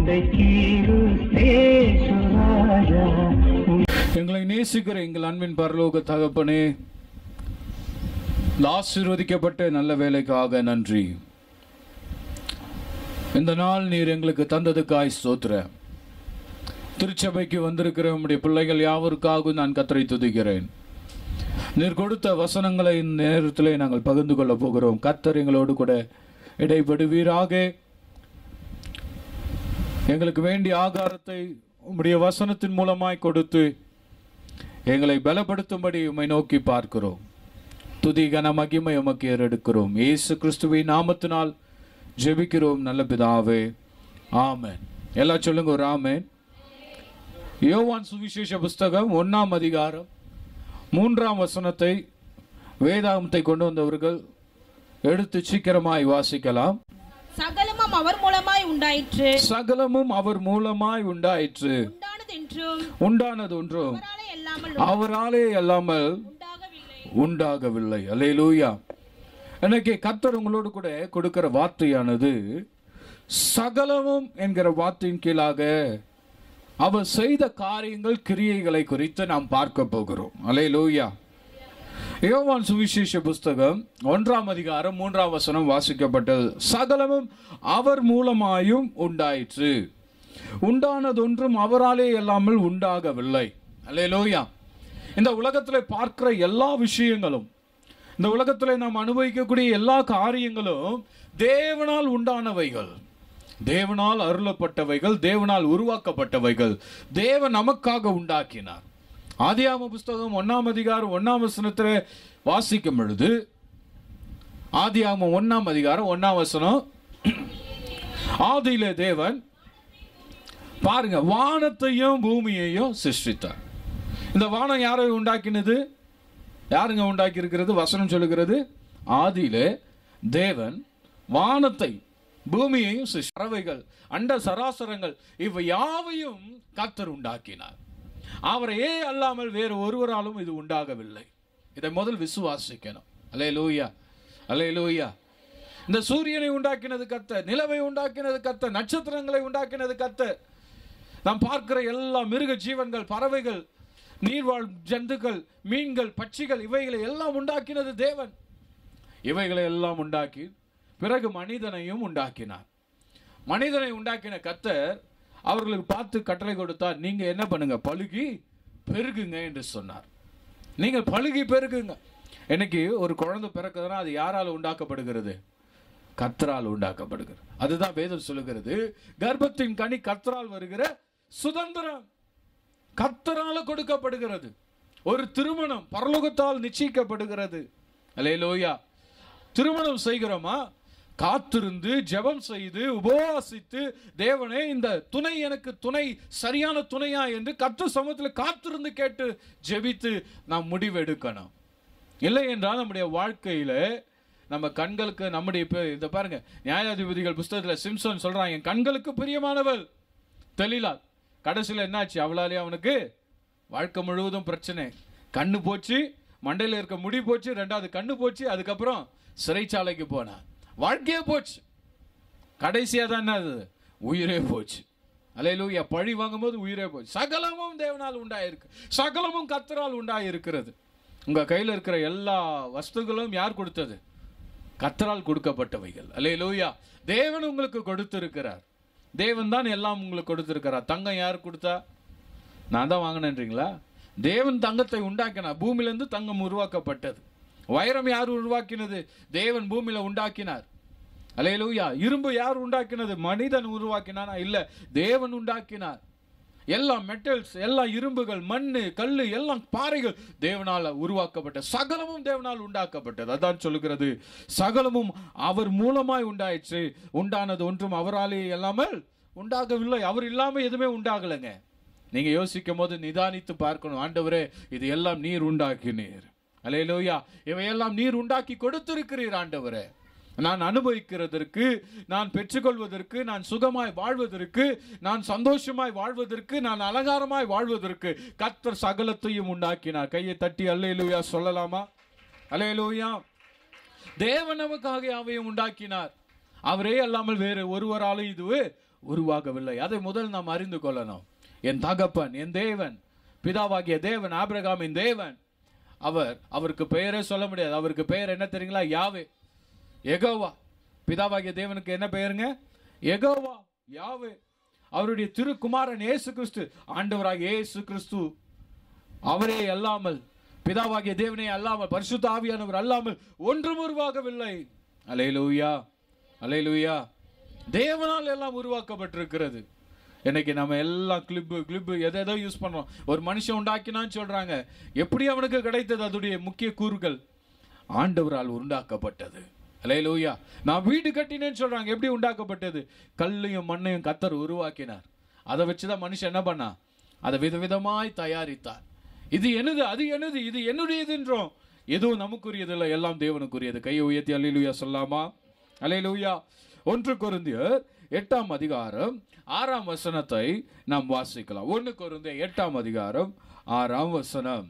ராஜா எங்களை நேசிக்கிற எங்கள் அன்பின் பரலோக தகப்பனே இந்த ஆசீர்வதிக்கப்பட்ட நல்ல வேலைக்காக நன்றி இந்த நாள் நீர் எங்களுக்கு தந்ததுக்காய் ஸ்தோத்திரம் திருச்சபைக்கு வந்திருக்கிற உம்முடைய பிள்ளைகள் யாவருக்காகவும் நான் கத்தரை துதிக்கிறேன் நீர் கொடுத்த வசனங்களை இந்த நேரத்திலே நாங்கள் பகிர்ந்து கொள்ளப் போகிறோம் கத்தர் எங்களோடு கூட இடைப்படுவீராக எங்களுக்கு வேண்டிய ஆகாரத்தை உம்முடைய வசனத்தின் மூலமாய் கொடுத்து எங்களை பலப்படுத்தும்படி உம்மை நோக்கி பார்க்கிறோம் துதி கன மகிமை உமக்கு ஏறெடுக்கிறோம் இயேசு கிறிஸ்துவின் நாமத்தினால் ஜெபிக்கிறோம் நல்ல பிதாவே ஆமென் எல்லாம் சொல்லுங்க ஒரு ஆமென் யோவான் சுவிசேஷ புஸ்தகம் ஒன்னாம் அதிகாரம் மூன்றாம் வசனத்தை வேதாகமத்தை கொண்டு வந்தவர்கள் எடுத்து சீக்கிரமாய் வாசிக்கலாம் சகலமும் அவர் மூலமாய் உண்டாயிற்று சகலமும் அவர் மூலமாய் உண்டாயிற்று உண்டானதென்றும் உண்டானது ஒன்றும் அவராலே இல்லாமல் அவராலே அல்லாமல் உண்டாகவில்லை உண்டாகவில்லை அல்லேலூயா எனக்கு கர்த்தர் உங்களோடு கூட கொடுக்கிற வார்த்தையானது சகலமும் என்கிற வார்த்தையின் கீழாக அவர் செய்த காரியங்கள் கிரியைகளை குறித்து நாம் பார்க்க போகிறோம் அல்லேலூயா யோவான் சுவிசேஷ புஸ்தகம் ஒன்றாம் அதிகாரம் மூன்றாம் வசனம் வாசிக்கப்பட்டது சகலமும் அவர் மூலமாயும் உண்டாயிற்று உண்டானதொன்றும் அவராலே அல்லாமல் உண்டாகவில்லை அல்லேலூயா இந்த உலகத்தில் பார்க்கிற எல்லா விஷயங்களும் இந்த உலகத்தில் நாம் அனுபவிக்கக்கூடிய எல்லா காரியங்களும் தேவனால் உண்டானவைகள் தேவனால் அருளப்பட்டவைகள் தேவனால் உருவாக்கப்பட்டவைகள் தேவன் நமக்காக உண்டாக்கினார் ஆதியாம புஸ்தகம் ஒன்னாம் அதிகாரம் ஒன்னாம் வசனத்தில் வாசிக்கும் பொழுது ஆதியாமம் ஒன்னாம் அதிகாரம் ஒன்னாம் வசனம் ஆதியிலே தேவன் பாருங்க வானத்தையும் பூமியையும் சிருஷ்டித்தார் இந்த வானம் யாரை உண்டாக்கினது யாருங்க உண்டாக்கி இருக்கிறது வசனம் சொல்லுகிறது ஆதியிலே தேவன் வானத்தை பூமியையும் சிருஷ்டி- பறவைகள் அண்ட சராசரங்கள் இவை யாவையும் கர்த்தர் உண்டாக்கினார் அவரையே அல்லாமல் வேறு ஒருவராலும் இது உண்டாகவில்லை இதை முதல் விசுவாசிக்கணும் அலே லூயா அலே லூயா இந்த சூரியனை உண்டாக்கினது கத்த நிலவை உண்டாக்கினது கத்த நட்சத்திரங்களை உண்டாக்கினது கத்த நாம் பார்க்கிற எல்லா மிருக ஜீவன்கள் பறவைகள் நீர்வாழ் ஜந்துக்கள் மீன்கள் பட்சிகள் இவைகளை எல்லாம் உண்டாக்கினது தேவன் இவைகளை எல்லாம் உண்டாக்கி பிறகு மனிதனையும் உண்டாக்கினார் மனிதனை உண்டாக்கின கத்தர் அவர்களுக்கு பார்த்து கட்டளை கொடுத்தார் நீங்க என்ன பண்ணுங்க பழுகி பெருகுங்க என்று சொன்னார் நீங்கள் பழுகி பெருகுங்க இன்னைக்கு ஒரு குழந்தை பிறக்குதுன்னா அது யாரால் உண்டாக்கப்படுகிறது கத்தரால் உண்டாக்கப்படுகிறது அதுதான் வேதம் சொல்லுகிறது கர்ப்பத்தின் கனி கத்தரால் வருகிற சுதந்திரம் கத்தரால கொடுக்கப்படுகிறது ஒரு திருமணம் பரலோகத்தால் நிச்சயிக்கப்படுகிறது அல்லேலூயா திருமணம் செய்கிறோமா காத்திருந்து ஜெபம் செய்து உபவாசித்து தேவனே இந்த துணை எனக்கு துணை சரியான துணையா என்று கத்து சமூகத்தில் காத்திருந்து கேட்டு ஜெபித்து நாம் முடிவெடுக்கணும் இல்லை என்றால் நம்முடைய வாழ்க்கையில நம்ம கண்களுக்கு நம்முடைய பே- இந்த பாருங்க நியாயாதிபதிகள் புஸ்தகத்துல சிம்சன் சொல்றான் என் கண்களுக்கு பிரியமானவள் தெளிலால் கடைசியில் என்னாச்சு அவளாலே அவனுக்கு வாழ்க்கை முழுவதும் பிரச்சனை கண்ணு போச்சு மண்டையில் இருக்க முடி போச்சு ரெண்டாவது கண்ணு போச்சு அதுக்கப்புறம் சிறைச்சாலைக்கு போனான் வாழ்க்கையே போச்சு கடைசியா தான் என்னது உயிரே போச்சு அலையிலூயா பழி வாங்கும்போது உயிரே போச்சு சகலமும் தேவனால் உண்டாயிருக்கு சகலமும் கத்தரால் உண்டாயிருக்கிறது உங்க கையில இருக்கிற எல்லா வஸ்துகளும் யார் கொடுத்தது கத்தரால் கொடுக்கப்பட்டவைகள் அல்லேலூயா தேவன் உங்களுக்கு கொடுத்திருக்கிறார் தேவன் தான் எல்லாம் உங்களுக்கு கொடுத்திருக்கிறார் தங்கம் யார் கொடுத்தா நான் தான் வாங்கினேன்றீங்களா தேவன் தங்கத்தை உண்டாக்கினார் பூமியிலிருந்து தங்கம் உருவாக்கப்பட்டது வைரம் யார் உருவாக்கினது தேவன் பூமியில உண்டாக்கினார் அல்லேலூயா இரும்பு யார் உண்டாக்கினது மனிதன் உருவாக்கினானா இல்ல தேவன் உண்டாக்கினார் எல்லா மெட்டல்ஸ் எல்லா இரும்புகள் மண்ணு கல்லு எல்லாம் பாறைகள் தேவனால உருவாக்கப்பட்ட சகலமும் தேவனால் உண்டாக்கப்பட்டது அதான் சொல்லுகிறது சகலமும் அவர் மூலமாய் உண்டாயிற்று உண்டானது ஒன்றும் அவராலே இல்லாமல் உண்டாகவில்லை அவர் இல்லாம எதுவுமே உண்டாகலைங்க நீங்க யோசிக்கும் போது நிதானித்து பார்க்கணும் ஆண்டவரே இது எல்லாம் நீர் உண்டாக்கினீர் அல்லேலூயா இவையெல்லாம் நீர் உண்டாக்கி கொடுத்திருக்கிறீர் ஆண்டவரே நான் அனுபவிக்கிறதற்கு நான் பெற்றுக்கொள்வதற்கு நான் சுகமாய் வாழ்வதற்கு நான் சந்தோஷமாய் வாழ்வதற்கு நான் அலங்காரமாய் வாழ்வதற்கு கர்த்தர் சகலத்தையும் உண்டாக்கினார் கையை தட்டி அல்லேலூயா சொல்லலாமா அல்லேலூயா தேவன் நமக்காக யாவையும் உண்டாக்கினார் அவரே அல்லாமல் வேறு ஒருவராலும் இது உருவாகவில்லை அதை முதல் நாம் அறிந்து கொள்ளணும் என் தகப்பன் என் தேவன் பிதாவாகிய தேவன் ஆபிரகாமின் தேவன் அவர் அவருக்கு பெயரே சொல்ல முடியாது அவருக்கு பெயர் என்ன தெரியுங்களா யாவே எகோவா பிதாவாகிய தேவனுக்கு என்ன பெயருங்க எகோவா யாவே அவருடைய திருக்குமாரன் இயேசு கிறிஸ்து ஆண்டவராகிய இயேசு கிறிஸ்து அவரே அல்லாமல் பிதாவாகிய தேவனே அல்லாமல் பரிசுத்த ஆவியானவர் அல்லாமல் ஒன்றும் உருவாகவில்லை அலையலூயா அலையலூயா தேவனால் எல்லாம் உருவாக்கப்பட்டிருக்கிறது இன்னைக்கு நம்ம எல்லாம் கிளிப்பு கிளிப்பு எதை எதோ யூஸ் பண்றோம் ஒரு மனுஷன் உண்டாக்கினான்னு சொல்றாங்க எப்படி அவனுக்கு கிடைத்தது அதோடைய முக்கிய கூறுகள் ஆண்டவரால் உண்டாக்கப்பட்டது அலையலூயா நான் வீடு கட்டினேன்னு சொல்றாங்க எப்படி உண்டாக்கப்பட்டது கல்லையும் மண்ணையும் கத்தர் உருவாக்கினார் அதை வச்சுதான் மனுஷன் என்ன பண்ணா அதை விதவிதமாய் தயாரித்தார் இது என்னது அது என்னது இது என்னுடையதுன்றோம் எதுவும் நமக்குரியதில்லை எல்லாம் தேவனுக்குரியது கையை உயர்த்தி அல்லேலூயா சொல்லாமா அல்லேலூயா ஒன்று கொருந்தியர் எட்டாம் அதிகாரம் ஆறாம் வசனத்தை நாம் வாசிக்கலாம் ஒன்று கொருந்திய எட்டாம் அதிகாரம் ஆறாம் வசனம்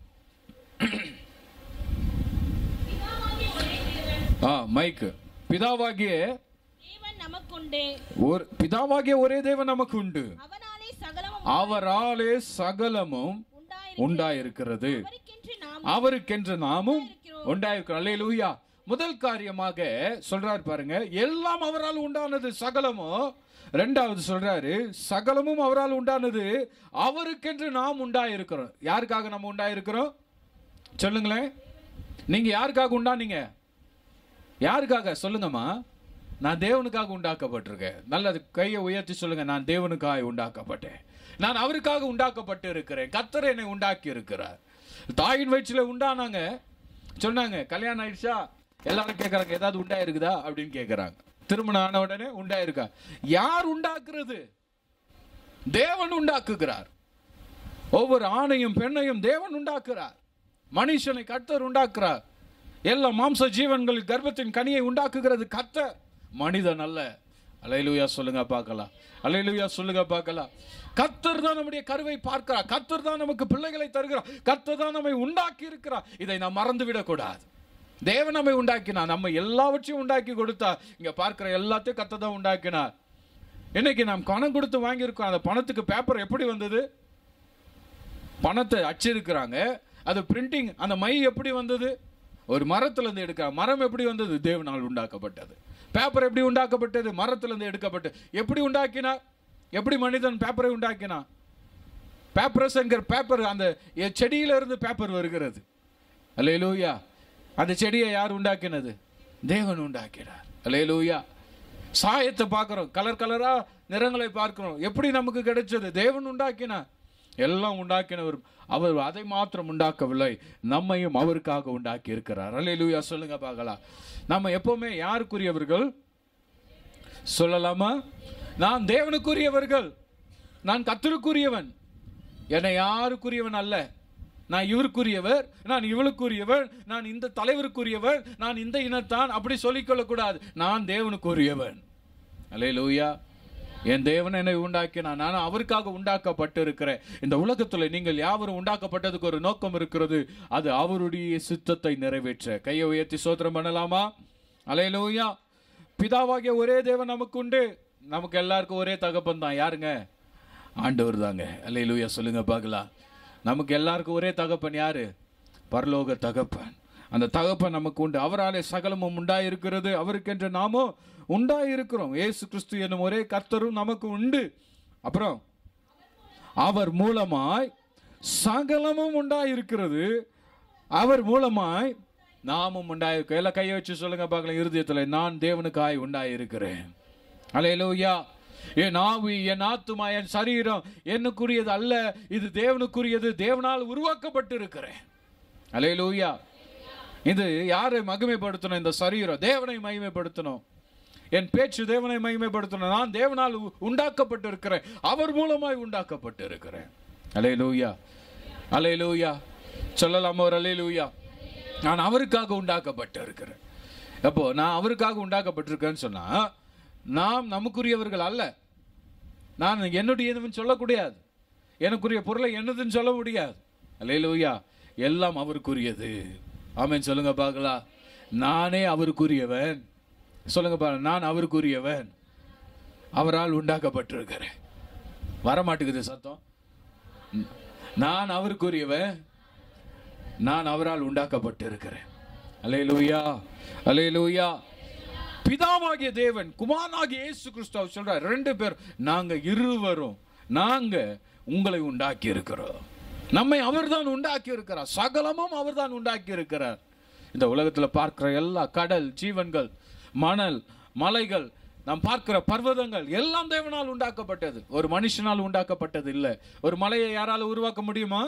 ஆ மைக்கு பிதாவாகிய தேவன் நமக்குண்டு ஒரு பிதாவாகிய ஒரே தேவன் நமக்கு உண்டு அவனாலே சகலமும் அவராலே சகலமும் உண்டாயிரு உண்டாயிருக்கிறது அவருக்கென்று நாம் அவருக்கென்று நாமும் உண்டாயிருக்கிறோம் அல்லேலூயா முதல் காரியமாக சொல்றார் பாருங்க எல்லாம் அவரால் உண்டானது சகலமும் ரெண்டாவது சொல்றாரு சகலமும் அவரால் உண்டானது அவருக்கென்று நாம் உண்டாயிருக்கிறோம் யாருக்காக நம்ம உண்டாயிருக்கிறோம் சொல்லுங்களேன் நீங்க யாருக்காக உண்டானீங்க யாருக்காக சொல்லுங்கம்மா நான் தேவனுக்காக உண்டாக்கப்பட்டிருக்கேன் நல்லது கையை உயர்த்தி சொல்லுங்க நான் தேவனுக்காக உண்டாக்கப்பட்டேன் நான் அவருக்காக உண்டாக்கப்பட்டு இருக்கிறேன் கத்தர் என்னை உண்டாக்கி இருக்கிறார் தாயின் வயிற்றுல உண்டானாங்க சொன்னாங்க கல்யாணம் ஆயிடுச்சா எல்லாரும் கேட்கறாங்க ஏதாவது உண்டாயிருக்குதா அப்படின்னு கேட்கறாங்க திருமணம் ஆன உடனே உண்டாயிருக்கா யார் உண்டாக்குறது தேவன் உண்டாக்குகிறார் ஒவ்வொரு ஆணையும் பெண்ணையும் தேவன் உண்டாக்குறார் மனுஷனை கர்த்தர் உண்டாக்குறார் எல்லா மாம்ச ஜீவன்கள் கர்ப்பத்தின் கனியை உண்டாக்குகிறது கர்த்தர் மனிதன் அல்ல அலையிலுயா சொல்லுங்க பார்க்கலாம் அலையிலுயா சொல்லுங்க பார்க்கலாம் கர்த்தர் தான் நம்முடைய கருவை பார்க்கிறார் கர்த்தர் தான் நமக்கு பிள்ளைகளை தருகிறார் கர்த்தர் தான் நம்மை உண்டாக்கி இருக்கிறார் இதை நாம் மறந்து விடக்கூடாது தேவன் நம்மை உண்டாக்கினார் நம்ம எல்லாவற்றையும் உண்டாக்கி கொடுத்தா இங்க பார்க்கிற எல்லாத்தையும் கர்த்தர் தான் உண்டாக்கினார் இன்னைக்கு நாம் பணம் கொடுத்து வாங்கியிருக்கோம் அந்த பணத்துக்கு பேப்பர் எப்படி வந்தது பணத்தை அச்சிருக்கிறாங்க அது பிரிண்டிங் அந்த மை எப்படி வந்தது ஒரு மரத்துல இருந்து எடுக்க மரம் எப்படி வந்தது தேவனால் உண்டாக்கப்பட்டது பேப்பர் எப்படி உண்டாக்கப்பட்டது மரத்துல இருந்து எடுக்கப்பட்டு எப்படி உண்டாக்கினார் எப்படி மனிதன் பேப்பரை உண்டாக்கினான் பேப்பரஸ் என்கிற பேப்பர் அந்த எ- செடியில இருந்து பேப்பர் வருகிறது அல்லேலூயா அந்த செடியை யார் உண்டாக்கினது தேவன் உண்டாக்கினார் அல்லேலூயா சாயத்தை பார்க்கிறோம் கலர் கலரா நிறங்களை பார்க்கிறோம் எப்படி நமக்கு கிடைச்சது தேவன் உண்டாக்கினார் எல்லாம் உண்டாக்கினவர் அவர் அதை மாத்திரம் உண்டாக்கவில்லை நம்மையும் அவருக்காக உண்டாக்கி இருக்கிறார் அல்லேலூயா சொல்லுங்க பார்க்கலாம் நம்ம எப்பவுமே யாருக்குரியவர்கள் சொல்லலாமா நான் தேவனுக்குரியவர்கள் நான் கத்தருக்குரியவன் என்னை யாருக்குரியவன் அல்ல நான் இவருக்குரியவர் நான் இவளுக்குரியவர் நான் இந்த தலைவருக்குரியவர் நான் இந்த இனத்தான் அப்படி சொல்லிக்கொள்ளக்கூடாது நான் தேவனுக்குரியவன் அல்லே லூயா என் தேவன் என்னை உண்டாக்கினான் நான் அவருக்காக உண்டாக்கப்பட்டு இருக்கிறேன் இந்த உலகத்துல நீங்கள் யாவரும் உண்டாக்கப்பட்டதுக்கு ஒரு நோக்கம் இருக்கிறது அது அவருடைய சித்தத்தை நிறைவேற்ற கையை உயர்த்தி சோதனம் பண்ணலாமா அலையலூயா பிதாவாகிய ஒரே தேவன் நமக்கு உண்டு நமக்கு எல்லாருக்கும் ஒரே தகப்பன் தான் யாருங்க ஆண்டவர் தாங்க அல்லேலூயா சொல்லுங்க பார்க்கலாம் நமக்கு எல்லாருக்கும் ஒரே தகப்பன் யாரு பரலோக தகப்பன் அந்த தகப்பன் நமக்கு உண்டு அவராலே சகலமும் உண்டாயிருக்கிறது அவருக்கென்று நாமும் உண்டாயிருக்கிறோம் இயேசு கிறிஸ்து என்னும் ஒரே கர்த்தரும் நமக்கு உண்டு அப்புறம் அவர் மூலமாய் சகலமும் உண்டாயிருக்கிறது அவர் மூலமாய் நாமும் உண்டாயிருக்கோம் எல்லாம் கையை வச்சு சொல்லுங்க பார்க்கலாம் இருதயத்துல நான் தேவனுக்காய் உண்டாயிருக்கிறேன் அலையலூயா என் ஆவி என் ஆத்துமா என் சரீரம் என்னுக்குரியது அல்ல இது தேவனுக்குரியது தேவனால் உருவாக்கப்பட்டு இருக்கிறேன் அலையலூயா இது யாரை மகிமைப்படுத்தணும் இந்த சரீரம் தேவனை மகிமைப்படுத்தணும் என் பேச்சு தேவனை மகிமைப்படுத்தணும் நான் தேவனால் உ- உண்டாக்கப்பட்டு இருக்கிறேன் அவர் மூலமாய் உண்டாக்கப்பட்டு இருக்கிறேன் அலையலூயா அலையலூயா சொல்லலாமா ஒரு அலையலூயா நான் அவருக்காக உண்டாக்கப்பட்டு இருக்கிறேன் அப்போ நான் அவருக்காக உண்டாக்கப்பட்டிருக்கேன்னு சொன்னா நாம் நமக்குரியவர்கள் அல்ல நான் என்னுடையதுன்னு சொல்லக்கூடாது எனக்குரிய பொருளை என்னதுன்னு சொல்ல முடியாது அல்லேலூயா எல்லாம் அவருக்குரியது ஆமென் சொல்லுங்க பார்க்கலாம் நானே அவருக்குரியவன் சொல்லுங்க பாருங்க நான் அவருக்குரியவன் அவரால் உண்டாக்கப்பட்டிருக்கிறேன் வரமாட்டேங்குது சத்தம் நான் அவருக்குரியவன் நான் அவரால் உண்டாக்கப்பட்டிருக்கிறேன் அலையலூயா அலையலூயா பிதாவாகிய தேவன் குமாரனாகிய இயேசு கிறிஸ்துவ சொல்றார் ரெண்டு பேர் நாங்க இருவரும் நாங்க உங்களை உண்டாக்கி இருக்கிறோம் நம்மை அவர்தான் உண்டாக்கி இருக்கிறார் சகலமும் அவர்தான் உண்டாக்கி இருக்கிறார் இந்த உலகத்துல பார்க்கிற எல்லா கடல் ஜீவன்கள் மணல் மலைகள் நாம் பார்க்கிற பர்வதங்கள் எல்லாம் தேவனால் உண்டாக்கப்பட்டது ஒரு மனுஷனால் உண்டாக்கப்பட்டது இல்லை ஒரு மலையை யாரால உருவாக்க முடியுமா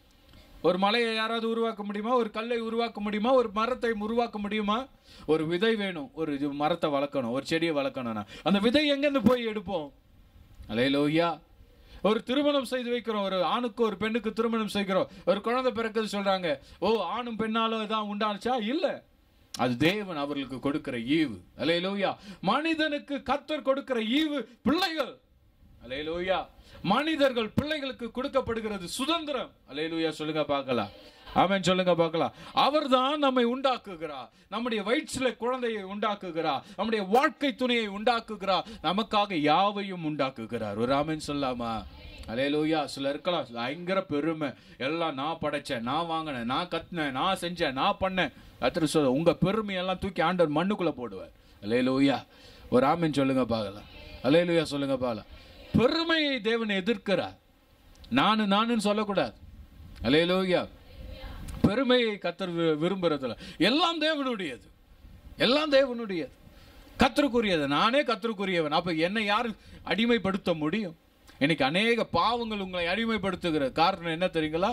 ஒரு மலையை யாராவது உருவாக்க முடியுமா ஒரு கல்லை உருவாக்க முடியுமா ஒரு மரத்தை உருவாக்க முடியுமா ஒரு விதை வேணும் ஒரு இது மரத்தை வளர்க்கணும் ஒரு செடியை வளர்க்கணும்னா அந்த விதை எங்கேருந்து போய் எடுப்போம் அலையலோய்யா ஒரு திருமணம் செய்து வைக்கிறோம் ஒரு ஆணுக்கு ஒரு பெண்ணுக்கு திருமணம் செய்கிறோம் ஒரு குழந்தை பிறக்குது சொல்றாங்க ஓ ஆணும் பெண்ணாலும் தான் உண்டானுச்சா இல்ல அது தேவன் அவர்களுக்கு கொடுக்கிற ஈவு அலையலோய்யா மனிதனுக்கு கத்தர் கொடுக்கிற ஈவு பிள்ளைகள் அலையலூயா மனிதர்கள் பிள்ளைகளுக்கு கொடுக்கப்படுகிறது சுதந்திரம் அலையலூயா சொல்லுங்க பார்க்கலாம் ஆமென் சொல்லுங்க பார்க்கலாம் அவர்தான் நம்மை உண்டாக்குகிறார் நம்முடைய வயிற்றில குழந்தையை உண்டாக்குகிறார் நம்முடைய வாழ்க்கை துணையை உண்டாக்குகிறார் நமக்காக யாவையும் உண்டாக்குகிறார் ஒரு ஆமென் சொல்லாமா அலையலூயா சில இருக்கலாம் பயங்கர பெருமை எல்லாம் நான் படைச்சேன் நான் வாங்கினேன் நான் கத்தினேன் நான் செஞ்சேன் நான் பண்ணேன் கத்திர சொல்ல உங்க பெருமையெல்லாம் தூக்கி ஆண்டவர் மண்ணுக்குள்ள போடுவார் அலையலூயா ஒரு ஆமென் சொல்லுங்க பார்க்கலாம் அலையலூயா சொல்லுங்க பார்க்கலாம் பெருமையை தேவன் எதிர்க்கிறார் நானு நானுன்னு சொல்லக்கூடாது அலையலூயா பெருமையை கத்தர் வி- விரும்புறதில்ல எல்லாம் தேவனுடையது எல்லாம் தேவனுடையது கத்தருக்குரியது நானே கத்தருக்குரியவன் அப்ப என்னை யார் அடிமைப்படுத்த முடியும் இன்னைக்கு அநேக பாவங்கள் உங்களை அடிமைப்படுத்துகிற காரணம் என்ன தெரியுங்களா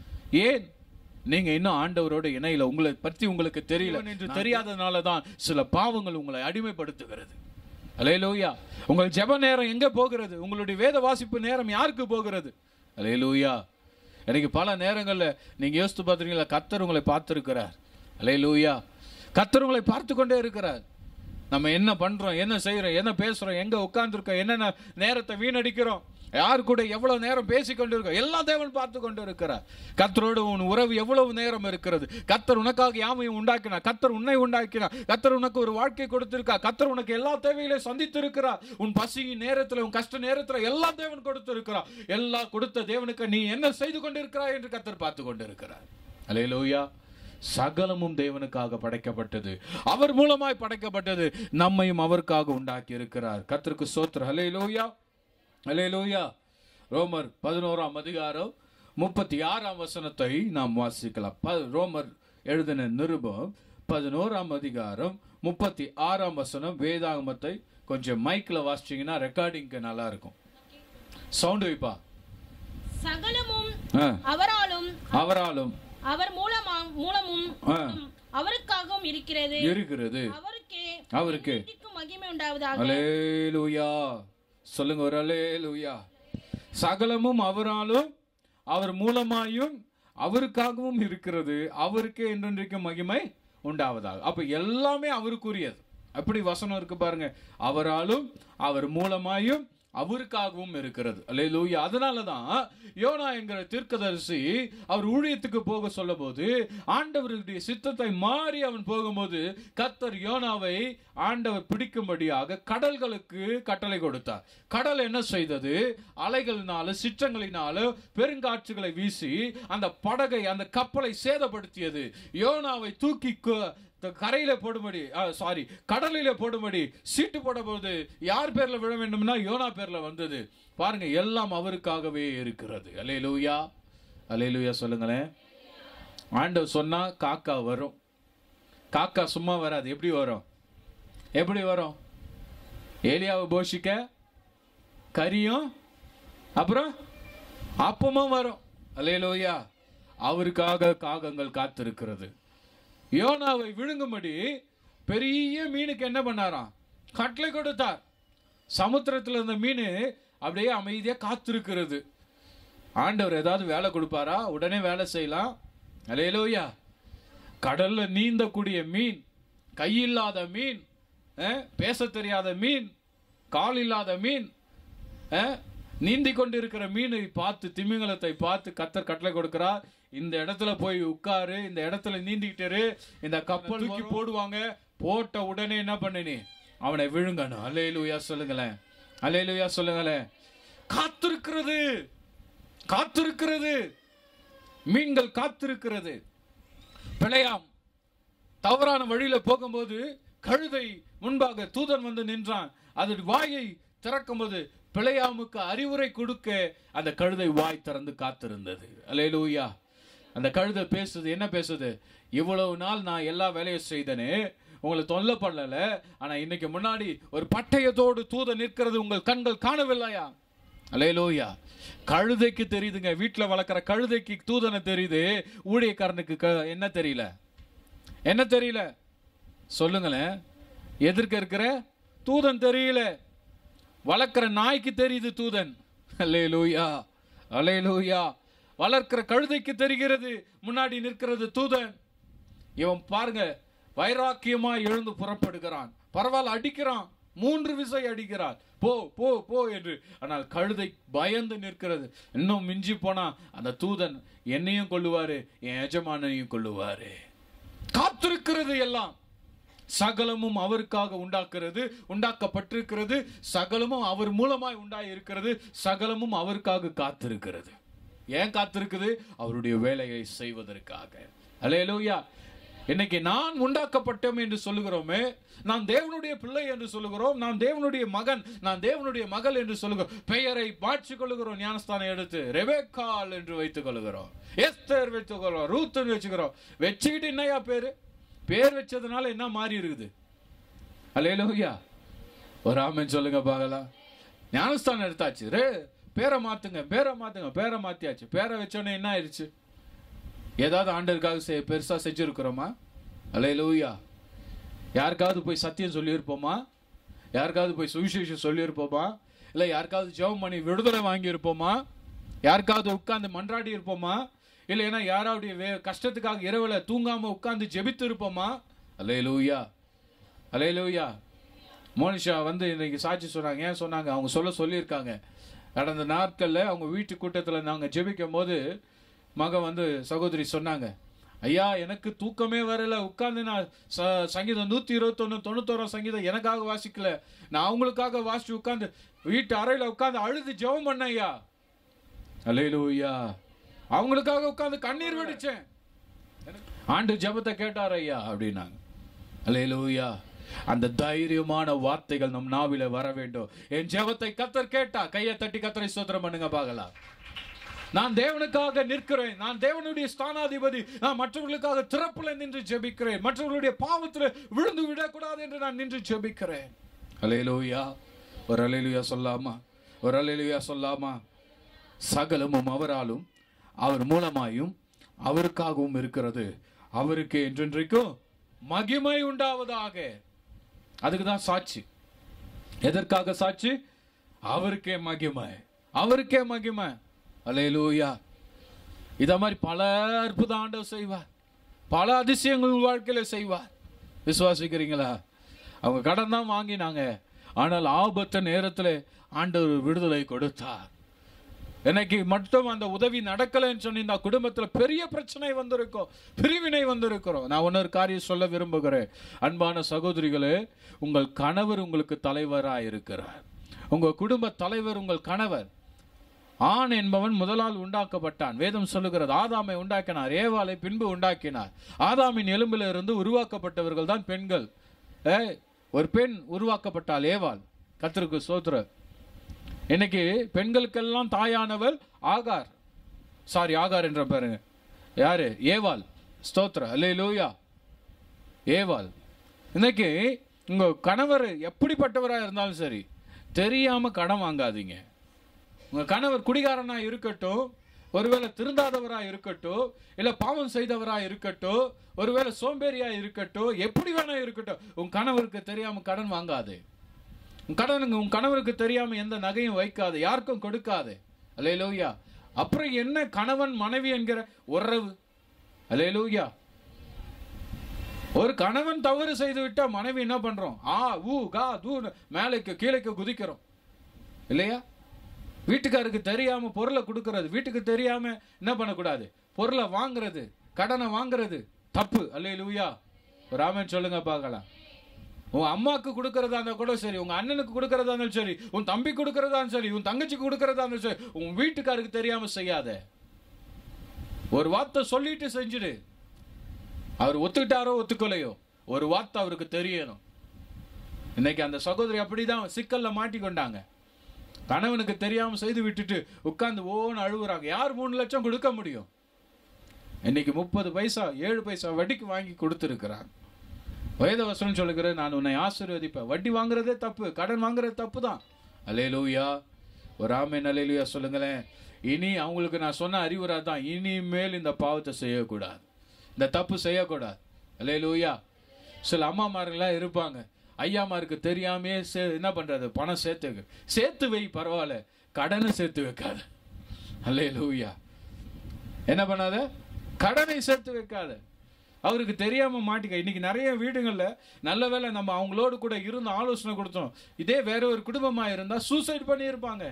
ஏன் நீங்க இன்னும் ஆண்டவரோட இணையில உங்களை பற்றி உங்களுக்கு தெரியல என்று தெரியாதனால தான் சில பாவங்கள் உங்களை அடிமைப்படுத்துகிறது அலையலூயா உங்கள் ஜெப நேரம் எங்க போகிறது உங்களுடைய வேத வாசிப்பு நேரம் யாருக்கு போகிறது அலையலூயா எனக்கு பல நேரங்கள்ல நீங்க யோசித்து பார்த்துருக்கீங்களா கத்தர் உங்களை பார்த்திருக்கிறார் அலையலூயா கத்தர் உங்களை பார்த்து கொண்டே இருக்கிறார் நம்ம என்ன பண்றோம் என்ன செய்றோம் என்ன பேசுறோம் எங்க உட்கார்ந்துருக்கோம் என்னென்ன நேரத்தை வீணடிக்கிறோம் யார் கூட எவ்வளவு நேரம் பேசி கொண்டு இருக்கோம் எல்லாம் தேவன் பார்த்து கொண்டு இருக்கிறார் கத்தரோடு உன் உறவு எவ்வளவு நேரம் இருக்கிறது கத்தர் உனக்காக யாமையும் உண்டாக்கினா கத்தர் உன்னை உண்டாக்கினா கத்தர் உனக்கு ஒரு வாழ்க்கை கொடுத்திருக்கா கத்தர் உனக்கு எல்லா தேவைகளையும் சந்தித்து இருக்கிறார் உன் பசியின் நேரத்துல உன் கஷ்ட நேரத்துல எல்லா தேவன் கொடுத்திருக்கிறார் எல்லாம் கொடுத்த தேவனுக்கு நீ என்ன செய்து கொண்டிருக்கிறாய் என்று கத்தர் பார்த்து கொண்டு இருக்கிறார் அலையலூயா சகலமும் தேவனுக்காக படைக்கப்பட்டது அவர் மூலமாய் படைக்கப்பட்டது நம்மையும் அவருக்காக உண்டாக்கி இருக்கிறார் கர்த்தருக்கு சோத்திர ஹலேலூயா ஹலேலூயா ரோமர் பதினோராம் அதிகாரம் முப்பத்தி ஆறாம் வசனத்தை நாம் வாசிக்கலாம் ப- ரோமர் எழுதின நிருபம் பதினோராம் அதிகாரம் முப்பத்தி ஆறாம் வசனம் வேதாகமத்தை கொஞ்சம் மைக்ல வாசிச்சீங்கன்னா ரெக்கார்டிங்க்கு நல்லா இருக்கும் சவுண்ட் வைப்பா சகலமும் ஆ, அவராலும் அவராலும் அவர் மூலமா மூலமும் ஆ. அவருக்காகவும் இருக்கிறது இருக்கிறது அவருக்கே அவருக்கு என்றைக்கும் மகிமை உண்டாவதாக அலேலுயா சொல்லுங்க ஒரு அலேலுயா சகலமும் அவராலும் அவர் மூலமாயும் அவருக்காகவும் இருக்கிறது அவருக்கே என்றென்றைக்கும் மகிமை உண்டாவதாக அப்ப எல்லாமே அவருக்குரியது அப்படி வசனம் இருக்கு பாருங்க அவராலும் அவர் மூலமாயும் அவருக்காகவும் இருக்கிறது அல்லேலூயா அதனால தான் யோனா என்கிற தீர்க்கதரிசி அவர் ஊழியத்துக்கு போக சொல்லும்போது ஆண்டவருடைய சித்தத்தை மாறி அவன் போகும்போது கத்தர் யோனாவை ஆண்டவர் பிடிக்கும்படியாக கடல்களுக்கு கட்டளை கொடுத்தார் கடல் என்ன செய்தது அலைகளினால சிற்றங்களினால பெருங்காற்றுகளை வீசி அந்த படகை அந்த கப்பலை சேதப்படுத்தியது யோனாவை தூக்கி கு- த- கரையில போடும்படி சாரி கடலில போடும்படி சீட்டு போடும்போது யார் பேர்ல விழ வேண்டும்னா யோனா பேர்ல வந்தது பாருங்க எல்லாம் அவருக்காகவே இருக்கிறது அலையலூயா அலையலூயா சொல்லுங்களேன் ஆண்டவர் சொன்னா காக்கா வரும் காக்கா சும்மா வராது எப்படி வரும் எப்படி வரும் ஏலியாவை போஷிக்க கரியும் அப்புறம் அப்பமும் வரும் அலையலூயா அவருக்காக காகங்கள் காத்திருக்கிறது யோனாவை விழுங்கும்படி பெரிய மீனுக்கு என்ன பண்ணாராம் கட்டளை கொடுத்தார் சமுத்திரத்துல இருந்த மீன் அப்படியே அமைதியா காத்திருக்கிறது ஆண்டவர் ஏதாவது வேலை கொடுப்பாரா உடனே வேலை செய்யலாம் அலையலோயா கடல்ல நீந்தக்கூடிய மீன் கையில்லாத மீன் அஹ், பேச தெரியாத மீன் கால் இல்லாத மீன் அஹ், நீந்தி கொண்டிருக்கிற மீனை பார்த்து திமிங்கலத்தை பார்த்து கத்தர் கட்டளை கொடுக்கிறார் இந்த இடத்துல போய் உட்காரு இந்த இடத்துல நீந்திக்கிட்டு இரு. இந்த கப்பல் தூக்கி போடுவாங்க போட்ட உடனே என்ன பண்ணு நீ அவனை விழுங்கணும் அல்லேலூயா சொல்லுங்களேன் அல்லேலூயா சொல்லுங்களேன் காத்திருக்கிறது காத்திருக்கிறது மீன்கள் காத்திருக்கிறது பிழையாம் தவறான வழியில போகும்போது கழுதை முன்பாக தூதன் வந்து நின்றான் அது வாயை திறக்கும்போது பிழையாமுக்கு அறிவுரை கொடுக்க அந்த கழுதை வாய் திறந்து காத்திருந்தது அல்லேலூயா அந்த கழுதை பேசுது என்ன பேசுது இவ்வளவு நாள் நான் எல்லா வேலையும் செய்தனே உங்களை தொல்லை பண்ணல ஆனா இன்னைக்கு முன்னாடி ஒரு பட்டயத்தோடு தூதன் நிற்கிறது உங்கள் கண்கள் காணவில்லையா அலேலோயா கழுதைக்கு தெரியுதுங்க வீட்டில் வளர்க்குற கழுதைக்கு தூதனை தெரியுது ஊழியக்காரனுக்கு க- என்ன தெரியல என்ன தெரியல சொல்லுங்களேன் எதிர்க்க இருக்கிற தூதன் தெரியல வளர்க்குற நாய்க்கு தெரியுது தூதன் அலேலூயா அலேலூயா வளர்க்கிற கழுதைக்கு தெரிகிறது முன்னாடி நிற்கிறது தூதன் இவன் பாருங்க வைராக்கியமா எழுந்து புறப்படுகிறான் பரவாயில்ல அடிக்கிறான் மூன்று விசை அடிக்கிறான் போ போ போ என்று ஆனால் கழுதை பயந்து நிற்கிறது இன்னும் மிஞ்சி போனா அந்த தூதன் என்னையும் கொல்லுவாரு என் எஜமானையும் கொல்லுவாரு காத்திருக்கிறது எல்லாம் சகலமும் அவருக்காக உண்டாக்குறது உண்டாக்கப்பட்டிருக்கிறது சகலமும் அவர் மூலமாய் உண்டாய் இருக்கிறது சகலமும் அவருக்காக காத்திருக்கிறது ஏன் காத்திருக்குது அவருடைய வேலையை செய்வதற்காக அல்லேலூயா இன்னைக்கு நான் உண்டாக்கப்பட்டோம் என்று சொல்லுகிறோமே நான் தேவனுடைய பிள்ளை என்று சொல்லுகிறோம் நான் தேவனுடைய மகன் நான் தேவனுடைய மகள் என்று சொல்லுகிறோம் பெயரை மாற்றிக் கொள்ளுகிறோம் ஞானஸ்தானம் எடுத்து ரெபேக்கால் என்று வைத்துக் கொள்ளுகிறோம் எஸ்தர் வைத்துக் கொள்கிறோம் ரூத்துன்னு வச்சுக்கிறோம் வச்சுக்கிட்டு என்னையா பேரு பேர் வச்சதுனால என்ன மாறி இருக்குது அல்லேலூயா ஒரு ஆமென் சொல்லுங்க பார்க்கலாம் ஞானஸ்தானம் எடுத்தாச்சு ரே பேரை மாத்துங்க பேரை மாத்துங்க பேரை மாத்தியாச்சு பேரை வச்சோன்னே என்ன ஆயிடுச்சு ஏதாவது ஆண்டருக்காக செ- பெருசா செஞ்சிருக்கிறோமா அல்லேலூயா யாருக்காவது போய் சத்தியம் சொல்லியிருப்போமா யாருக்காவது போய் சுவிசேஷம் சொல்லியிருப்போமா இல்லை யாருக்காவது ஜெபம் பண்ணி விடுதலை வாங்கியிருப்போமா யாருக்காவது உட்கார்ந்து மன்றாடி இருப்போமா இல்லைன்னா யாராவுடைய வே கஷ்டத்துக்காக இரவுல தூங்காம உட்கார்ந்து ஜெபித்து இருப்போமா அல்லேலூயா அல்லேலூயா மோனிஷா வந்து இன்னைக்கு சாட்சி சொன்னாங்க ஏன் சொன்னாங்க அவங்க சொல்ல சொல்லியிருக்காங்க கடந்த நாட்களில் அவங்க வீட்டு கூட்டத்தில் நாங்கள் ஜெபிக்கும் போது மகன் வந்து சகோதரி சொன்னாங்க ஐயா எனக்கு தூக்கமே வரல உட்கார்ந்து நான் ச- சங்கீதம் நூற்றி இருபத்தொன்று தொண்ணூத்தோராம் சங்கீதம் எனக்காக வாசிக்கல நான் அவங்களுக்காக வாசிச்சு உட்கார்ந்து வீட்டு அறையில் உட்கார்ந்து அழுது ஜெபம் பண்ணேன் ஐயா அல்லேலூயா அவங்களுக்காக உட்கார்ந்து கண்ணீர் வெடிச்சேன் ஆண்டு ஜெபத்தை கேட்டார் ஐயா அப்படின்னாங்க அல்லேலூயா அந்த தைரியமான வார்த்தைகள் நம் நாவில வர வேண்டும் என் ஜெபத்தை கத்தர் கேட்டா கையை தட்டி கத்தரை ஸ்தோத்திரம் பண்ணுங்க பார்க்கலாம் நான் தேவனுக்காக நிற்கிறேன் நான் தேவனுடைய ஸ்தானாதிபதி நான் மற்றவர்களுக்காக திறப்புல நின்று ஜெபிக்கிறேன் மற்றவர்களுடைய பாவத்துல விழுந்து விடக்கூடாது என்று நான் நின்று ஜெபிக்கிறேன் அலேலூயா ஒரு அலேலுயா சொல்லாமா ஒரு அலேலுயா சொல்லாமா சகலமும் அவராலும் அவர் மூலமாயும் அவருக்காகவும் இருக்கிறது அவருக்கு என்றென்றைக்கும் மகிமை உண்டாவதாக அதுக்கு தான் சாட்சி எதற்காக சாட்சி அவருக்கே மகிமை அவருக்கே மகிமை அல்லேலூயா இத மாதிரி பல அற்புத ஆண்டவர் செய்வார் பல அதிசயங்கள் உங்கள் வாழ்க்கையில செய்வார் விசுவாசிக்கிறீங்களா அவங்க கடன் தான் வாங்கினாங்க ஆனால் ஆபத்த நேரத்தில் ஆண்டவர் விடுதலை கொடுத்தார் எனக்கு மட்டும் அந்த உதவி நடக்கலைன்னு சொன்னி இந்த குடும்பத்துல பெரிய பிரச்சனை வந்திருக்கும் பிரிவினை வந்திருக்கிறோம் நான் இன்னொரு காரியம் சொல்ல விரும்புகிறேன் அன்பான சகோதரிகளே உங்கள் கணவர் உங்களுக்கு தலைவராக இருக்கிறார் உங்க குடும்ப தலைவர் உங்கள் கணவர் ஆண் என்பவன் முதலால் உண்டாக்கப்பட்டான் வேதம் சொல்லுகிறது ஆதாமை உண்டாக்கினார் ஏவாளை பின்பு உண்டாக்கினார் ஆதாமின் எலும்பில இருந்து உருவாக்கப்பட்டவர்கள் தான் பெண்கள் ஏய், ஒரு பெண் உருவாக்கப்பட்டாள் ஏவாள் கத்திருக்கு சோத்ர இன்னைக்கு பெண்களுக்கெல்லாம் தாயானவள் ஆகார் சாரி ஆகார் என்ற பாருங்க யாரு ஏவாள் ஸ்தோத்ர அல்லே லூயா ஏவாள் இன்னைக்கு உங்க கணவர் எப்படிப்பட்டவராக இருந்தாலும் சரி தெரியாம கடன் வாங்காதீங்க உங்க கணவர் குடிகாரனா இருக்கட்டும் ஒருவேளை திருந்தாதவரா இருக்கட்டும் இல்ல பாவம் செய்தவரா இருக்கட்டும் ஒருவேளை சோம்பேறியா இருக்கட்டும் எப்படி வேணா இருக்கட்டும் உன் கணவருக்கு தெரியாம கடன் வாங்காது உன் கடனுங்க உன் கணவருக்கு தெரியாம எந்த நகையும் வைக்காது யாருக்கும் கொடுக்காது அல்லேலூயா அப்புறம் என்ன கணவன் மனைவி என்கிற உறவு அல்லேலூயா ஒரு கணவன் தவறு செய்து விட்டா மனைவி என்ன பண்றோம் ஆ ஊ கா தூ மேலைக்கு கீழைக்கு குதிக்கிறோம் இல்லையா வீட்டுக்காருக்கு தெரியாம பொருளை கொடுக்கறது வீட்டுக்கு தெரியாம என்ன பண்ணக்கூடாது பொருளை வாங்குறது கடனை வாங்குறது தப்பு அல்லே லூயா ராமன் சொல்லுங்க பார்க்கலாம் உன் அம்மாக்கு கொடுக்கறதா இருந்தா கூட சரி உங்க அண்ணனுக்கு கொடுக்கறதா இருந்தாலும் சரி உன் தம்பி கொடுக்கறதா இருந்தாலும் சரி உன் தங்கச்சிக்கு கொடுக்கறதா இருந்தாலும் சரி உன் வீட்டுக்காருக்கு தெரியாம செய்யாத ஒரு வார்த்தை சொல்லிட்டு செஞ்சிடு அவர் ஒத்துக்கிட்டாரோ ஒத்துக்கலையோ ஒரு வார்த்தை அவருக்கு தெரியணும் இன்னைக்கு அந்த சகோதரி அப்படிதான் சிக்கல்ல மாட்டிக்கொண்டாங்க கணவனுக்கு தெரியாம செய்து விட்டுட்டு உட்கார்ந்து ஓன்னு அழுகுறாங்க யார் மூணு லட்சம் கொடுக்க முடியும் இன்னைக்கு முப்பது பைசா ஏழு பைசா வட்டிக்கு வாங்கி கொடுத்துருக்கிறாங்க வேதவசனம் சொல்லுகிறது நான் உன்னை ஆசீர்வதிப்பேன் வட்டி வாங்குறதே தப்பு கடன் வாங்குறது தப்பு தான் அலேலூயா ஒரு ஆமேன் அலேலூயா சொல்லுங்களேன் இனி அவங்களுக்கு நான் சொன்ன அறிவுரை தான் இனிமேல் இந்த பாவத்தை செய்யக்கூடாது இந்த தப்பு செய்யக்கூடாது அலேலூயா சில அம்மாமாரெல்லாம் இருப்பாங்க ஐயாமாருக்கு தெரியாமே சே என்ன பண்றது பணம் சேர்த்து வைக்க சேர்த்து வை பரவாயில்ல கடனை சேர்த்து வைக்காத அல்லேலூயா என்ன பண்ணாத கடனை சேர்த்து வைக்காத அவருக்கு தெரியாம மாட்டிக்க இன்னைக்கு நிறைய வீடுகள்ல நல்ல வேளை நம்ம அவங்களோடு கூட இருந்து ஆலோசனை கொடுத்தோம் இதே வேற ஒரு குடும்பமா இருந்தா சூசைட் பண்ணியிருப்பாங்க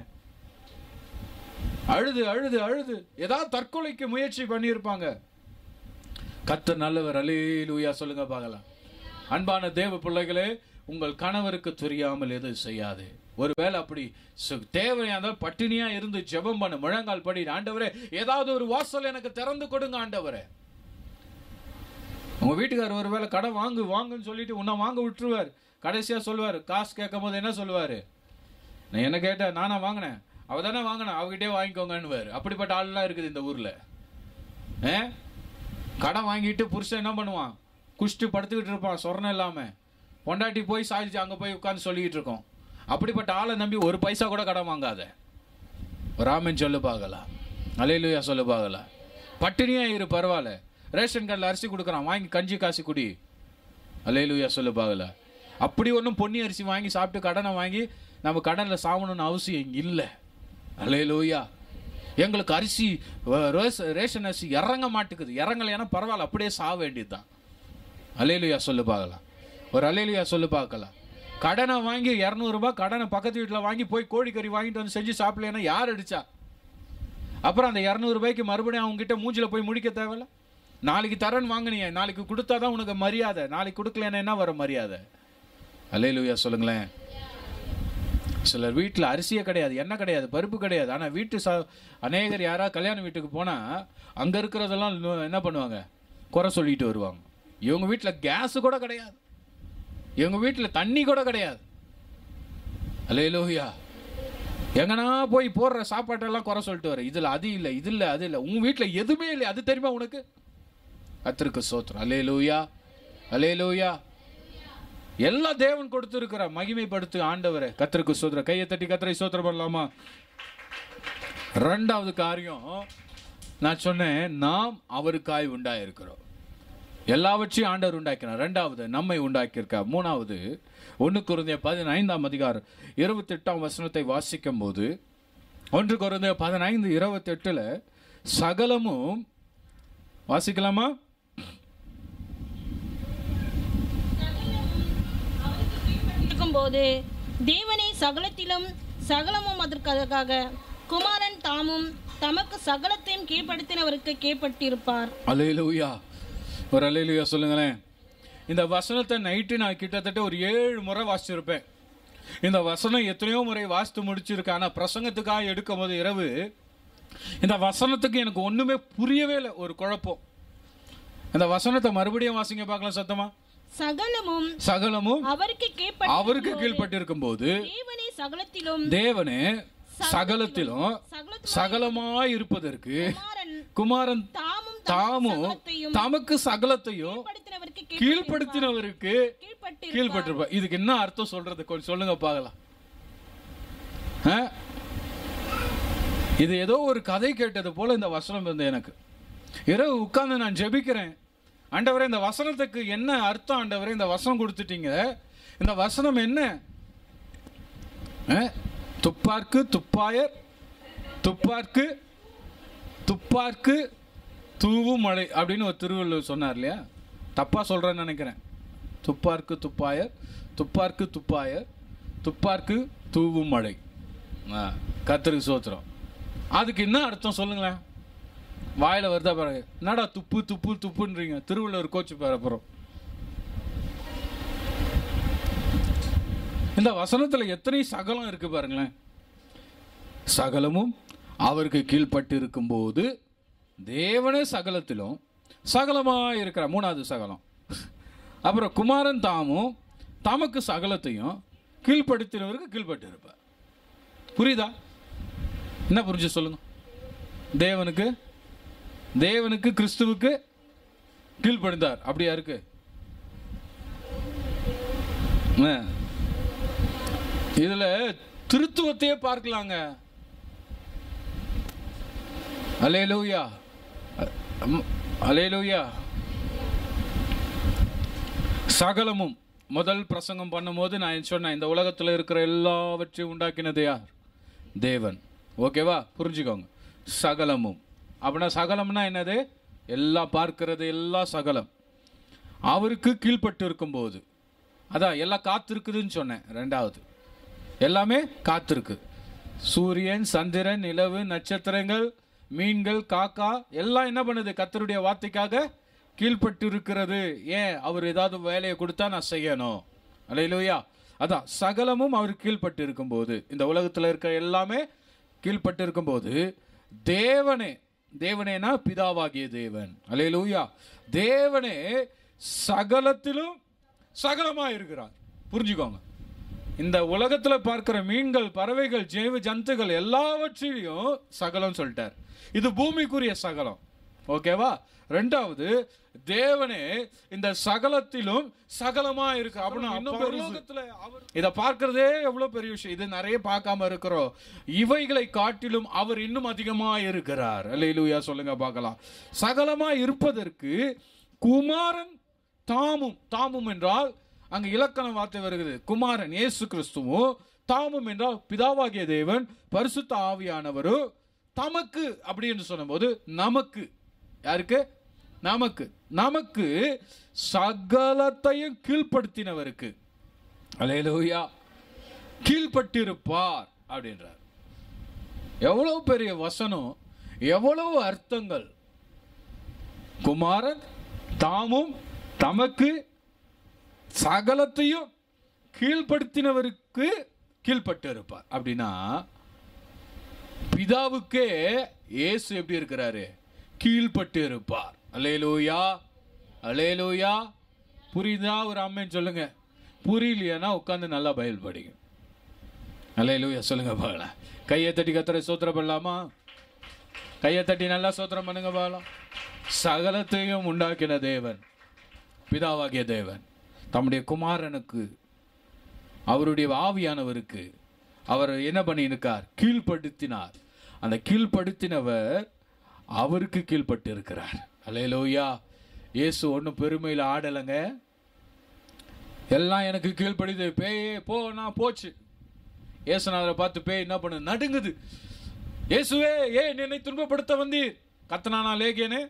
அழுது அழுது அழுது ஏதாவது தற்கொலைக்கு முயற்சி பண்ணியிருப்பாங்க கத்தர் நல்லவர் அலேலூயா சொல்லுங்க பார்க்கலாம் அன்பான தேவ பிள்ளைகளே உங்கள் கணவருக்கு தெரியாமல் எதுவும் செய்யாது ஒருவேளை அப்படி சு- தேவையா இருந்தால் பட்டினியா இருந்து ஜெபம் பண்ண முழங்கால் படி ஆண்டவரே ஏதாவது ஒரு வாசல் எனக்கு திறந்து கொடுங்க ஆண்டவரே உங்க வீட்டுக்காரர் ஒருவேளை கடன் வாங்கு வாங்குன்னு சொல்லிட்டு உன்னை வாங்க விட்டுருவார் கடைசியா சொல்லுவார் காசு கேட்கும் போது என்ன சொல்லுவாரு நான் என்ன கேட்டேன் நானா வாங்கினேன் அவ தானே வாங்கினேன் அவகிட்டே வாங்கிக்கோங்கன்னு அப்படிப்பட்ட ஆள்லாம் இருக்குது இந்த ஊர்ல ஏ கடன் வாங்கிட்டு புருஷன் என்ன பண்ணுவான் குஷ்டு படுத்துக்கிட்டு இருப்பான் சொர்ணம் இல்லாம பொண்டாட்டி போய் சாதிச்சு அங்க போய் உட்கார்ந்து சொல்லிக்கிட்டு இருக்கோம் அப்படிப்பட்ட ஆளை நம்பி ஒரு பைசா கூட கடன் வாங்காத ராமன் சொல்லு பார்க்கலாம் அலையிலுயா சொல்லு பார்க்கலாம் பட்டினியா இரு பரவாயில்ல ரேஷன் கார்டில் அரிசி கொடுக்குறான் வாங்கி கஞ்சி காசு குடி அலையிலுயா சொல்லு பார்க்கல அப்படி ஒன்றும் பொன்னி அரிசி வாங்கி சாப்பிட்டு கடனை வாங்கி நம்ம கடனில் சாவணும்னு அவசியம் இல்லை அலையிலுயா எங்களுக்கு அரிசி வ- ரோஸ்- ரேஷன் அரிசி இறங்க மாட்டேங்குது இறங்கலைன்னா பரவாயில்ல அப்படியே சாக வேண்டியதுதான் அலையிலுயா சொல்லு பார்க்கலாம் ஒரு அலையிலுயா சொல்லு பார்க்கலாம் கடனை வாங்கி இரநூறுபா கடனை பக்கத்து வீட்டில் வாங்கி போய் கோழிக்கறி வாங்கிட்டு வந்து செஞ்சு சாப்பிடலைன்னா யார் அடிச்சா அப்புறம் அந்த இரநூறுபாய்க்கு மறுபடியும் அவங்க கிட்ட மூஞ்சில போய் முடிக்க தேவையில்ல நாளைக்கு தரேன்னு வாங்கினியே நாளைக்கு கொடுத்தாதான் உனக்கு மரியாதை நாளைக்கு கொடுக்கலன்னா என்ன வர மரியாதை அலையிலுயா சொல்லுங்களேன் சிலர் வீட்டில் அரிசியே கிடையாது எண்ணெய் கிடையாது பருப்பு கிடையாது ஆனால் வீட்டு சா அநேகர் யாராவது கல்யாண வீட்டுக்கு போனால் அங்கே இருக்கிறதெல்லாம் இன்னும் என்ன பண்ணுவாங்க குறை சொல்லிட்டு வருவாங்க இவங்க வீட்டில் கேஸ் கூட கிடையாது இவங்க வீட்டில் தண்ணி கூட கிடையாது அலையிலோயா எங்கனா போய் போடுற சாப்பாட்டெல்லாம் குறை சொல்லிட்டு வர இதில் அது இல்லை இது இல்லை அது இல்லை உன் வீட்டில் எதுவுமே இல்லை அது தெரியுமா உனக்கு கத்திருக்கு சோத்திரம் அலேலூயா அலேலூயா எல்லாம் தேவன் கொடுத்திருக்கிற மகிமைப்படுத்து ஆண்டவரை கத்திருக்கு சோத்திரம் கையை தட்டி கத்திரை சோத்திரம் பண்ணலாமா ரெண்டாவது காரியம் நான் சொன்னேன் நாம் அவருக்காய் உண்டாயிருக்கிறோம் எல்லாவற்றையும் ஆண்டவர் உண்டாக்கினார் ரெண்டாவது நம்மை உண்டாக்கியிருக்கார் மூணாவது ஒன்று குருந்திய பதினைந்தாம் அதிகாரம் இருபத்தெட்டாம் வசனத்தை வாசிக்கும் போது ஒன்று குருந்திய பதினைந்து இருபத்தெட்டுல சகலமும் வாசிக்கலாமா இருக்கும்போது தேவனை சகலத்திலும் சகலமும் அதற்காக குமாரன் தாமும் தமக்கு சகலத்தையும் கீழ்ப்படுத்தினவருக்கு கீழ்ப்பட்டிருப்பார் அலையிலுயா ஒரு அலையிலுயா சொல்லுங்களேன் இந்த வசனத்தை நைட்டு நான் கிட்டத்தட்ட ஒரு ஏழு முறை வாசிச்சிருப்பேன் இந்த வசனம் எத்தனையோ முறை வாசித்து முடிச்சிருக்கேன் ஆனால் பிரசங்கத்துக்காக எடுக்கும் போது இரவு இந்த வசனத்துக்கு எனக்கு ஒண்ணுமே புரியவே இல்லை ஒரு குழப்பம் இந்த வசனத்தை மறுபடியும் வாசிங்க பார்க்கலாம் சத்தமா சகலமும் சகலமும் அவருக்கு கீழ்ப்பட்டு அவருக்கு கீழ்ப்பட்டிருக்கும் போது தேவனை சகலத்திலும் தேவனே சகலத்திலும் சகலத்திலும் சகலமாய் இருப்பதற்கு குமாரன் குமாரன் தாமும் தாமும் சகலத்தையும் தமக்கு சகலத்தையும் கீழ்ப்படுத்தினவருக்கு கீழ்ப்படுத்தினவருக்கு கீழ்ப்பட்டு கீழ்பட்டிருப்பா இதுக்கு என்ன அர்த்தம் சொல்றது கொஞ்சம் சொல்லுங்க பார்க்கலாம் ஆ? இது ஏதோ ஒரு கதை கேட்டது போல இந்த வசனம் இருந்தது எனக்கு இரவு உட்கார்ந்து நான் ஜெபிக்கிறேன் ஆண்டவரே இந்த வசனத்துக்கு என்ன அர்த்தம் ஆண்டவரே இந்த வசனம் கொடுத்துட்டீங்க இந்த வசனம் என்ன ஆ? துப்பார்க்கு துப்பாயர் துப்பார்க்கு துப்பார்க்கு தூவும் மழை அப்படின்னு ஒரு திருவள்ளுவர் சொன்னார் இல்லையா தப்பா சொல்றேன்னு நினைக்கிறேன் துப்பார்க்கு துப்பாயர் துப்பார்க்கு துப்பாயர் துப்பார்க்கு தூவும் மழை ஆ, கர்த்தருக்கு சோத்திரம் அதுக்கு என்ன அர்த்தம் சொல்லுங்களேன் வாயில வருதா பாருங்க என்னடா துப்பு துப்பு துப்புன்றீங்க திருவள்ளுவர் கோச்சு பேர அப்புறம் இந்த வசனத்துல எத்தனை சகலம் இருக்கு பாருங்களேன் சகலமும் அவருக்கு கீழ்ப்பட்டு இருக்கும்போது தேவனே சகலத்திலும் சகலமா இருக்கிற மூணாவது சகலம் அப்புறம் குமாரன் தாமும் தமக்கு சகலத்தையும் கீழ்ப்படுத்தினவருக்கு கீழ்ப்பட்டு இருப்பார் புரியுதா என்ன புரிஞ்சு சொல்லுங்க தேவனுக்கு தேவனுக்கு கிறிஸ்துவுக்கு கீழ்ப்படிந்தார் அப்படியா இருக்கு ஆ. இதுல திருத்துவத்தையே பார்க்கலாங்க அலேலூயா அலேலூயா சகலமும் முதல் பிரசங்கம் பண்ணும்போது நான் சொன்னேன் இந்த உலகத்தில் இருக்கிற எல்லாவற்றையும் உண்டாக்கினது யார் தேவன் ஓகேவா புரிஞ்சுக்கோங்க சகலமும் அப்படின்னா சகலம்னா என்னது எல்லாம் பார்க்கிறது எல்லாம் சகலம் அவருக்கு கீழ்ப்பட்டு இருக்கும்போது அதான் எல்லாம் காத்திருக்குதுன்னு சொன்னேன் ரெண்டாவது எல்லாமே காத்திருக்கு சூரியன் சந்திரன் நிலவு நட்சத்திரங்கள் மீன்கள் காக்கா எல்லாம் என்ன பண்ணுது கத்தருடைய வார்த்தைக்காக கீழ்ப்பட்டு இருக்கிறது ஏன் அவர் ஏதாவது வேலையை கொடுத்தா நான் செய்யணும் அல்லையிலூயா அதான் சகலமும் அவர் கீழ்ப்பட்டு இருக்கும்போது இந்த உலகத்தில் இருக்க எல்லாமே கீழ்ப்பட்டு இருக்கும்போது தேவனே தேவனேனா பிதாவாகிய தேவன் அல்லேலூயா தேவனே சகலத்திலும் சகலமா இருக்கிறார் புரிஞ்சுக்கோங்க இந்த உலகத்துல பார்க்கிற மீன்கள் பறவைகள் ஜெய்வ ஜந்துகள் எல்லாவற்றிலையும் சகலம் சொல்லிட்டார் இது பூமிக்குரிய சகலம் ஓகேவா ரெண்டாவது தேவனே இந்த சகலத்திலும் சகலமா இருக்கு அப்படின்னா இன்னும் பரலோகத்துல அவர் இத பார்க்கிறதே எவ்வளவு பெரிய விஷயம் இது நிறைய பார்க்காம இருக்கிறோம் இவைகளை காட்டிலும் அவர் இன்னும் அதிகமா இருக்கிறார் அல்லேலூயா சொல்லுங்க பார்க்கலாம் சகலமா இருப்பதற்கு குமாரன் தாமும் தாமும் என்றால் அங்க இலக்கண வார்த்தை வருகிறது குமாரன் இயேசு கிறிஸ்துவும் தாமும் என்றால் பிதாவாகிய தேவன் பரிசுத்த ஆவியானவரும் தமக்கு அப்படின்னு சொன்னபோது நமக்கு யாருக்கு நமக்கு நமக்கு சகலத்தையும் கீழ்ப்படுத்தினவருக்கு அலையலூயா கீழ்ப்பட்டிருப்பார் அப்படின்றார் எவ்வளவு பெரிய வசனம் எவ்வளவு அர்த்தங்கள் குமாரன் தாமும் தமக்கு சகலத்தையும் கீழ்ப்படுத்தினவருக்கு கீழ்ப்பட்டு இருப்பார் அப்படின்னா பிதாவுக்கே இயேசு எப்படி இருக்கிறாரு கீழ்ப்பட்டு இருப்பார் அலேலூயா அலேலூயா புரியுதா ஒரு அம்மன் சொல்லுங்க புரியலையானா உட்காந்து நல்லா பயில் படிங்க அலேலூயா சொல்லுங்க பார்க்கலாம் கையை தட்டி கத்துற சோத்திரம் பண்ணலாமா கையை தட்டி நல்லா சோத்திரம் பண்ணுங்க பார்க்கலாம் சகலத்தையும் உண்டாக்கின தேவன் பிதாவாகிய தேவன் தம்முடைய குமாரனுக்கு அவருடைய ஆவியானவருக்கு அவர் என்ன பண்ணியிருக்கார் கீழ்ப்படுத்தினார் அந்த கீழ்ப்படுத்தினவர் அவருக்கு கீழ்ப்பட்டு இருக்கிறார் அலையலோயா இயேசு ஒன்றும் பெருமையில் ஆடலைங்க எல்லாம் எனக்கு கீழ்ப்படிது பேயே போ நான் போச்சு இயேசுநாதரை பார்த்து பேய் என்ன பண்ணுது நடுங்குது இயேசுவே ஏன் என்னை துன்பப்படுத்த வந்தீர் கத்தனானா லேகியனே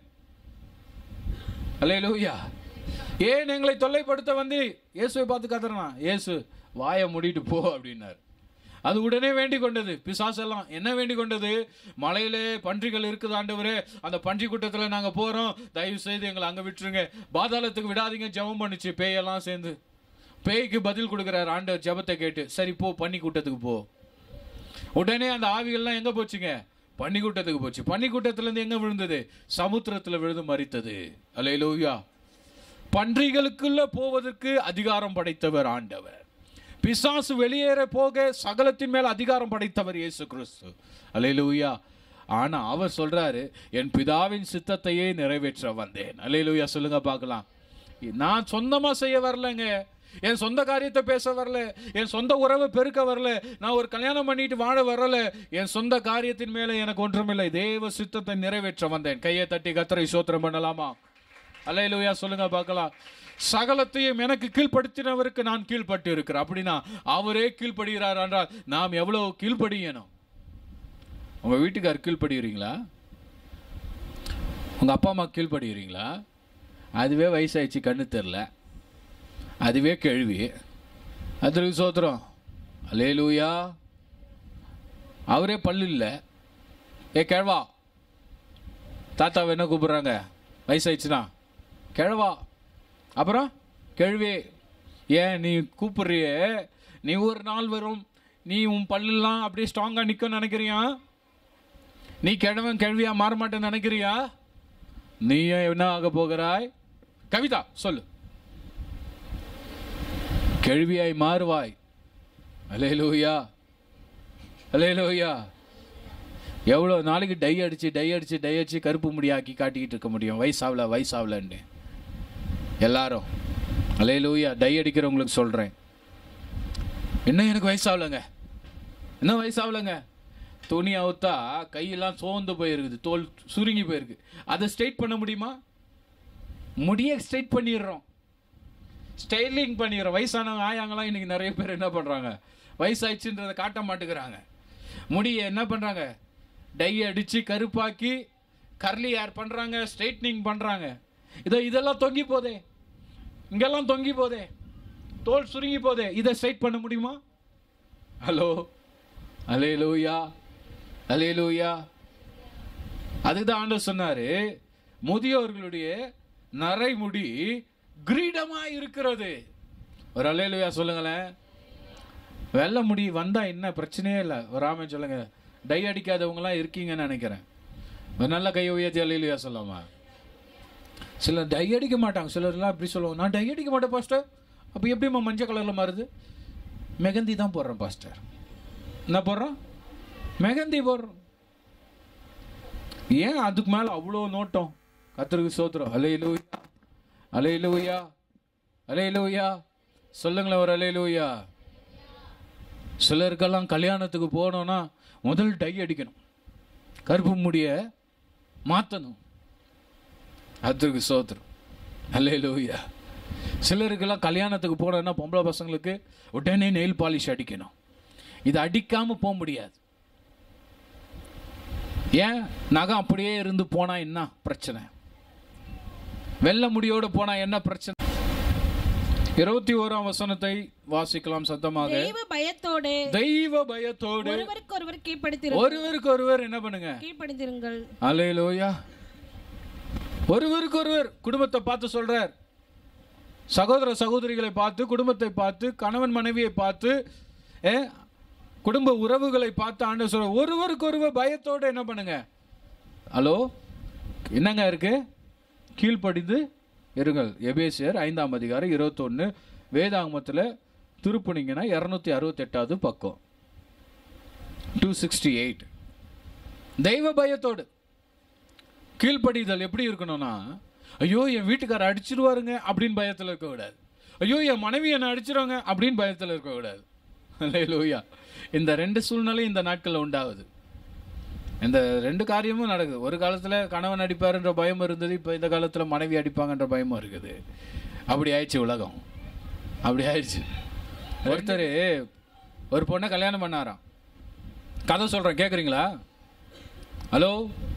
அல்லேலூயா ஏன் எங்களை தொல்லைப்படுத்த வந்து இயேசுவை பார்த்து கத்துறனா இயேசு வாயை மூடிட்டு போ அப்படின்னார் அது உடனே வேண்டிக் கொண்டது பிசாசெல்லாம் என்ன வேண்டிக் கொண்டது மலையிலே பன்றிகள் இருக்குது ஆண்டவரே அந்த பன்றி கூட்டத்தில் நாங்கள் போகிறோம் தயவு செய்து எங்களை அங்கே விட்டுருங்க பாதாளத்துக்கு விடாதீங்க ஜெபம் பண்ணுச்சு பேயெல்லாம் சேர்ந்து பேய்க்கு பதில் கொடுக்குறாரு ஆண்டவர் ஜெபத்தை கேட்டு சரி போ பன்னி கூட்டத்துக்கு போ உடனே அந்த ஆவிகள்லாம் எங்க போச்சுங்க பன்னி கூட்டத்துக்கு போச்சு பன்னி கூட்டத்துல இருந்து எங்க விழுந்தது சமுத்திரத்துல விழுந்து மறித்தது அல்லேலூயா பன்றிகளுக்குள்ள போவதற்கு அதிகாரம் படைத்தவர் ஆண்டவர் பிசாசு வெளியேற போக சகலத்தின் மேல் அதிகாரம் படைத்தவர் இயேசு கிறிஸ்து அல்லேலூயா ஆனா அவர் சொல்றாரு என் பிதாவின் சித்தத்தையே நிறைவேற்ற வந்தேன் அல்லேலூயா சொல்லுங்க பார்க்கலாம் நான் சொந்தமா செய்ய வரலங்க என் சொந்த காரியத்தை பேச வரல என் சொந்த உறவை பெருக்க வரல நான் ஒரு கல்யாணம் பண்ணிட்டு வாழ வரல என் சொந்த காரியத்தின் மேல எனக்கு ஒன்றுமில்லை தேவ சித்தத்தை நிறைவேற்ற வந்தேன் கையை தட்டி கத்தரை சோத்திரம் பண்ணலாமா அல்லையிலுயா சொல்லுங்க பார்க்கலாம் சகலத்தையும் எனக்கு கீழ்ப்படுத்தினவருக்கு நான் கீழ்ப்பட்டு இருக்கிறேன் அப்படின்னா அவரே கீழ்ப்படுகிறார் என்றால் நாம் எவ்வளவு கீழ்ப்படியணும் உங்க வீட்டுக்கார் கீழ்ப்படுகிறீங்களா உங்க அப்பா அம்மா கீழ்ப்படுகிறீங்களா அதுவே வயசாயிடுச்சு கண்ணு தெரில அதுவே கேள்வி அதற்கு சோத்திரம் அலேலூயா அவரே பல்லு இல்லை ஏ கேழ்வா தாத்தாவை என்ன கூப்பிடுறாங்க வயசாயிடுச்சுனா கிழவா அப்புறம் கேள்வி ஏன் நீ கூப்பிடுறியே நீ ஒரு நாள் வரும் நீ உன் பல்லெல்லாம் அப்படியே ஸ்ட்ராங்காக நிற்கும் நினைக்கிறியா நீ கிழவன் கிழவியா மாற மாட்டேன்னு நினைக்கிறியா நீ என்ன ஆக போகிறாய் கவிதா சொல்லு கேள்வியாய் மாறுவாய் அலேலூயா அலேலூயா எவ்வளோ நாளைக்கு டை அடிச்சு டை அடிச்சு டை அடிச்சு கருப்பு முடியாக்கி காட்டிக்கிட்டு இருக்க முடியும் வயசாகல வயசாகலன்னு எல்லாரும் அலேலூயா டை அடிக்கிறவங்களுக்கு சொல்கிறேன் இன்னும் எனக்கு வயசாகலங்க இன்னும் வயசாகலங்க துணி அவுத்தா கையெல்லாம் சோர்ந்து போயிருக்குது தோல் சுருங்கி போயிருக்கு அதை ஸ்ட்ரைட் பண்ண முடியுமா முடிய ஸ்ட்ரைட் பண்ணிடுறோம் ஸ்டைலிங் பண்ணிடுறோம் வயசானவங்க ஆயாங்களாம் இன்னைக்கு நிறைய பேர் என்ன பண்ணுறாங்க வயசாயிடுச்சுன்றதை காட்ட மாட்டேங்கிறாங்க முடிய என்ன பண்ணுறாங்க டை அடித்து கருப்பாக்கி கர்லி ஏர் பண்ணுறாங்க ஸ்ட்ரைட்னிங் பண்ணுறாங்க இதோ இதெல்லாம் தொங்கி போதே இங்கெல்லாம் தொங்கி போதே தோல் சுருங்கி போதே இதை ஸ்ட்ரைட் பண்ண முடியுமா ஹலோ அலே லூயா அலே லூயா அதுக்கு தான் ஆண்டவர் சொன்னாரு முதியோர்களுடைய நரைமுடி கிரீடமா இருக்கிறது ஒரு அலையிலுயா சொல்லுங்களேன் வெள்ளை முடி வந்தா என்ன பிரச்சனையே இல்லை ஒரு ஆமை சொல்லுங்க டை அடிக்காதவங்களாம் இருக்கீங்கன்னு நினைக்கிறேன் ஒரு நல்ல கையை உயர்த்தி அலையிலுயா சொல்லாமா சிலர் டை அடிக்க மாட்டாங்க சிலர்லாம் இப்படி சொல்லுவாங்க நான் டை அடிக்க மாட்டேன் பாஸ்டர் அப்போ எப்படிம்மா மஞ்சள் கலரில் மாறுது மெகந்தி தான் போடுறேன் பாஸ்டர் என்ன போடுறோம் மெகந்தி போடுறோம் ஏன் அதுக்கு மேலே அவ்வளோ நோட்டம் கத்தருக்கு சோத்திரம் அலையிலூயா அலையிலூயா அலையிலூயா சொல்லுங்களேன் ஒரு அலையிலூயா சிலருக்கெல்லாம் கல்யாணத்துக்கு போனோம்னா முதல் டை அடிக்கணும் கருப்பு முடிய மாற்றணும் அதற்கு சோத்திரம் அல்லேலூயா சிலருக்கெல்லாம் கல்யாணத்துக்கு போனோம்னா பொம்பளை பசங்களுக்கு உடனே நெயில் பாலிஷ் அடிக்கணும் இது அடிக்காம போக முடியாது ஏன் நகம் அப்படியே இருந்து போனா என்ன பிரச்சனை வெள்ள முடியோட போனா என்ன பிரச்சனை இருபத்தி ஓராம் வசனத்தை வாசிக்கலாம் சத்தமாக தெய்வ பயத்தோடு தெய்வ பயத்தோடு ஒருவருக்கொருவர் கீழ்ப்படுத்திரு ஒருவருக்கு ஒருவர் என்ன பண்ணுங்க கீழ்ப்படுத்திருங்கள் அலையிலோயா ஒருவருக்கு ஒருவர் குடும்பத்தை பார்த்து சொல்றார் சகோதர சகோதரிகளை பார்த்து குடும்பத்தை பார்த்து கணவன் மனைவியை பார்த்து ஏ, குடும்ப உறவுகளை பார்த்து ஆண்டு சொல்ற ஒருவருக்கு ஒருவர் பயத்தோடு என்ன பண்ணுங்க ஹலோ என்னங்க இருக்கு கீழ்ப்படிந்து இருங்கள் எபேசியர் ஐந்தாம் அதிகாரம் இருபத்தொன்று வேதாகமத்தில் திருப்புனீங்கன்னா இரநூத்தி அறுபத்தெட்டாவது பக்கம் டூ சிக்ஸ்டி எயிட் தெய்வ பயத்தோடு கீழ்ப்படிதல் எப்படி இருக்கணும்னா ஐயோ என் வீட்டுக்காரர் அடிச்சிருவாருங்க அப்படின்னு பயத்தில் இருக்கக்கூடாது ஐயோ என் மனைவி என்னை அடிச்சிருவாங்க அப்படின்னு பயத்தில் இருக்கக்கூடாது லூயா இந்த ரெண்டு சூழ்நிலை இந்த நாட்களில் உண்டாகுது இந்த ரெண்டு காரியமும் நடக்குது ஒரு காலத்தில் கணவன் அடிப்பாருன்ற பயம் இருந்தது இப்போ இந்த காலத்தில் மனைவி அடிப்பாங்கன்ற பயமும் இருக்குது அப்படி ஆயிடுச்சு உலகம் அப்படி ஆயிடுச்சு ஒருத்தர் ஒரு பொண்ணை கல்யாணம் பண்ணாராம் கதை சொல்கிறேன் கேட்குறீங்களா ஹலோ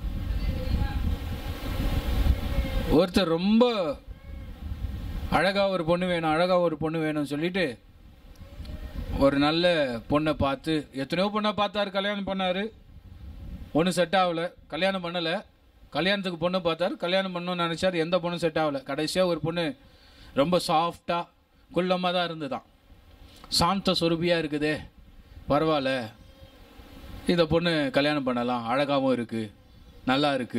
ஒருத்தர் ரொம்ப அழகாக ஒரு பொண்ணு வேணும் அழகாக ஒரு பொண்ணு வேணும்னு சொல்லிட்டு ஒரு நல்ல பொண்ணை பார்த்து எத்தனையோ பொண்ணை பார்த்தாரு கல்யாணம் பண்ணார் ஒன்றும் செட் ஆகலை கல்யாணம் பண்ணலை கல்யாணத்துக்கு பொண்ணு பார்த்தாரு கல்யாணம் பண்ணணும்னு நினச்சார் எந்த பொண்ணும் செட் ஆகலை கடைசியாக ஒரு பொண்ணு ரொம்ப சாஃப்டாக குள்ளமாக தான் இருந்துதான் சாந்த சொருபியாக இருக்குதே பரவாயில்ல இந்த பொண்ணு கல்யாணம் பண்ணலாம் அழகாகவும் இருக்குது நல்லா இருக்குது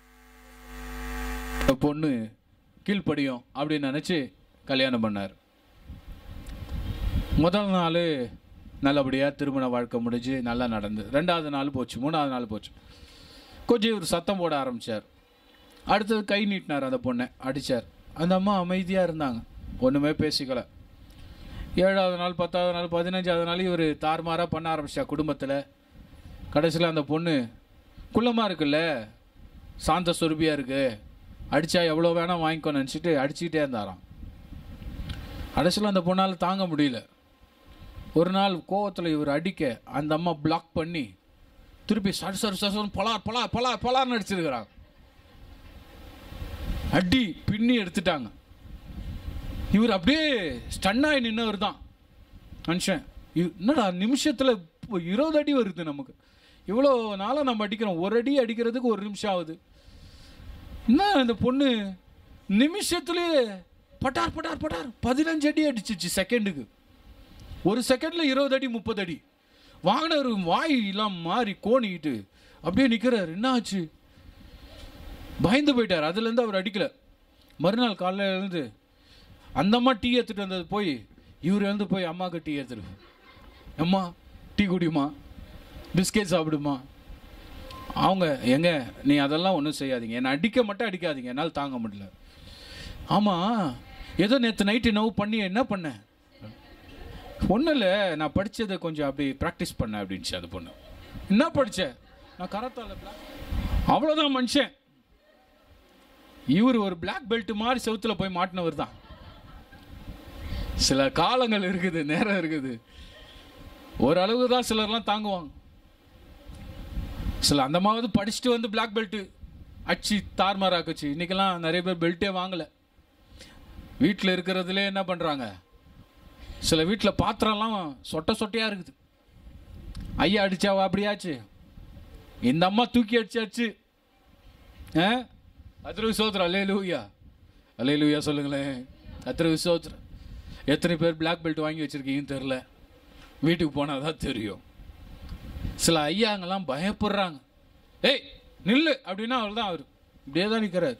இந்த பொண்ணு கீழ்ப்படியும் அப்படின்னு நினச்சி கல்யாணம் பண்ணார் முதல் நாள் நல்லபடியாக திருமண வாழ்க்கை முடிஞ்சு நல்லா நடந்தது ரெண்டாவது நாள் போச்சு மூணாவது நாள் போச்சு கொஞ்சம் இவர் சத்தம் போட ஆரம்பித்தார் அடுத்தது கை நீட்டினார் அந்த பொண்ணை அடித்தார் அந்த அம்மா அமைதியாக இருந்தாங்க ஒன்றுமே பேசிக்கல ஏழாவது நாள் பத்தாவது நாள் பதினஞ்சாவது நாள் இவர் தாறுமாறாக பண்ண ஆரம்பிச்சா குடும்பத்தில் கடைசியில் அந்த பொண்ணு குள்ளமாக இருக்குல்ல சாந்த சொருபியாக இருக்கு அடித்தா எவ்வளோ வேணால் வாங்கிக்கோ நினச்சிட்டு அடிச்சுக்கிட்டே இருந்தாராம் கடைசியில் அந்த பொண்ணால் தாங்க முடியல ஒரு நாள் கோவத்தில் இவர் அடிக்க அந்த அம்மா பிளாக் பண்ணி திருப்பி சர் சர் சர் சர் பலார் பலார் பலார் பலார்னு அடிச்சிருக்கிறாங்க அடி பின்னி எடுத்துட்டாங்க இவர் அப்படியே ஸ்டன்னாகி நின்னவர் தான் மனுஷன் இவ்- என்னடா நிமிஷத்தில் இருபது அடி வருது நமக்கு இவ்வளோ நாளாக நம்ம அடிக்கிறோம் ஒரு அடி அடிக்கிறதுக்கு ஒரு நிமிஷம் ஆகுது என்ன இந்த பொண்ணு நிமிஷத்துலேயே பட்டார் பட்டார் பட்டார் பதினஞ்சு அடி அடிச்சிச்சு செகண்டுக்கு ஒரு செகண்ட்ல இருபது அடி முப்பது அடி வாங்கினர் வாய் எல்லாம் மாறி கோணிக்கிட்டு அப்படியே நிற்கிறார் என்ன ஆச்சு பயந்து போயிட்டார் அதுலேருந்து அவர் அடிக்கல மறுநாள் காலையில இருந்து அந்த அம்மா டீ எடுத்துட்டு வந்தது போய் இவர் எழுந்து போய் அம்மாவுக்கு டீ எடுத்துட்டு அம்மா டீ குடிமா பிஸ்கெட் சாப்பிடுமா அவங்க எங்க நீ அதெல்லாம் ஒன்றும் செய்யாதீங்க என்னை அடிக்க மட்டும் அடிக்காதீங்க என்னால் தாங்க முடியல ஆமாம் ஏதோ நேற்று நைட்டு நோவு பண்ணி என்ன பண்ணேன் ஒன்றும் இல்லை நான் படித்ததை கொஞ்சம் அப்படி ப்ராக்டிஸ் பண்ணேன் அப்படின்ச்சு அது பொண்ணு என்ன படிச்ச நான் கராத்தால அவ்வளோதான் மனுஷன் இவர் ஒரு Black பெல்ட் மாதிரி செவுத்துல போய் மாட்டினவர் தான் சில காலங்கள் இருக்குது நேரம் இருக்குது ஓரளவு தான் சிலர்லாம் தாங்குவாங்க சில அந்த மாதிரி படிச்சுட்டு வந்து Black பெல்ட் அடிச்சு தார்மாராக்குச்சு இன்னைக்கெல்லாம் நிறைய பேர் பெல்ட்டே வாங்கலை வீட்டில் இருக்கிறதுலே என்ன பண்ணுறாங்க சில வீட்டில் பாத்திரம்லாம் சொட்ட சொட்டையாக இருக்குது ஐயா அடிச்சாவா அப்படியாச்சு இந்த அம்மா தூக்கி அடிச்சாச்சு ஆ அத்திர விசோத்திரம் அல்லே லூயா அல்லே லூயா சொல்லுங்களேன் அத்திர விசோத்திரம் எத்தனை பேர் Black பெல்ட் வாங்கி வச்சிருக்கீங்கன்னு தெரில வீட்டுக்கு போனால் தான் தெரியும் சில ஐயாங்கெல்லாம் பயப்படுறாங்க ஏய் நில்லு அப்படின்னா அவர் தான் அவர் இப்படியே தான் நிற்கிறார்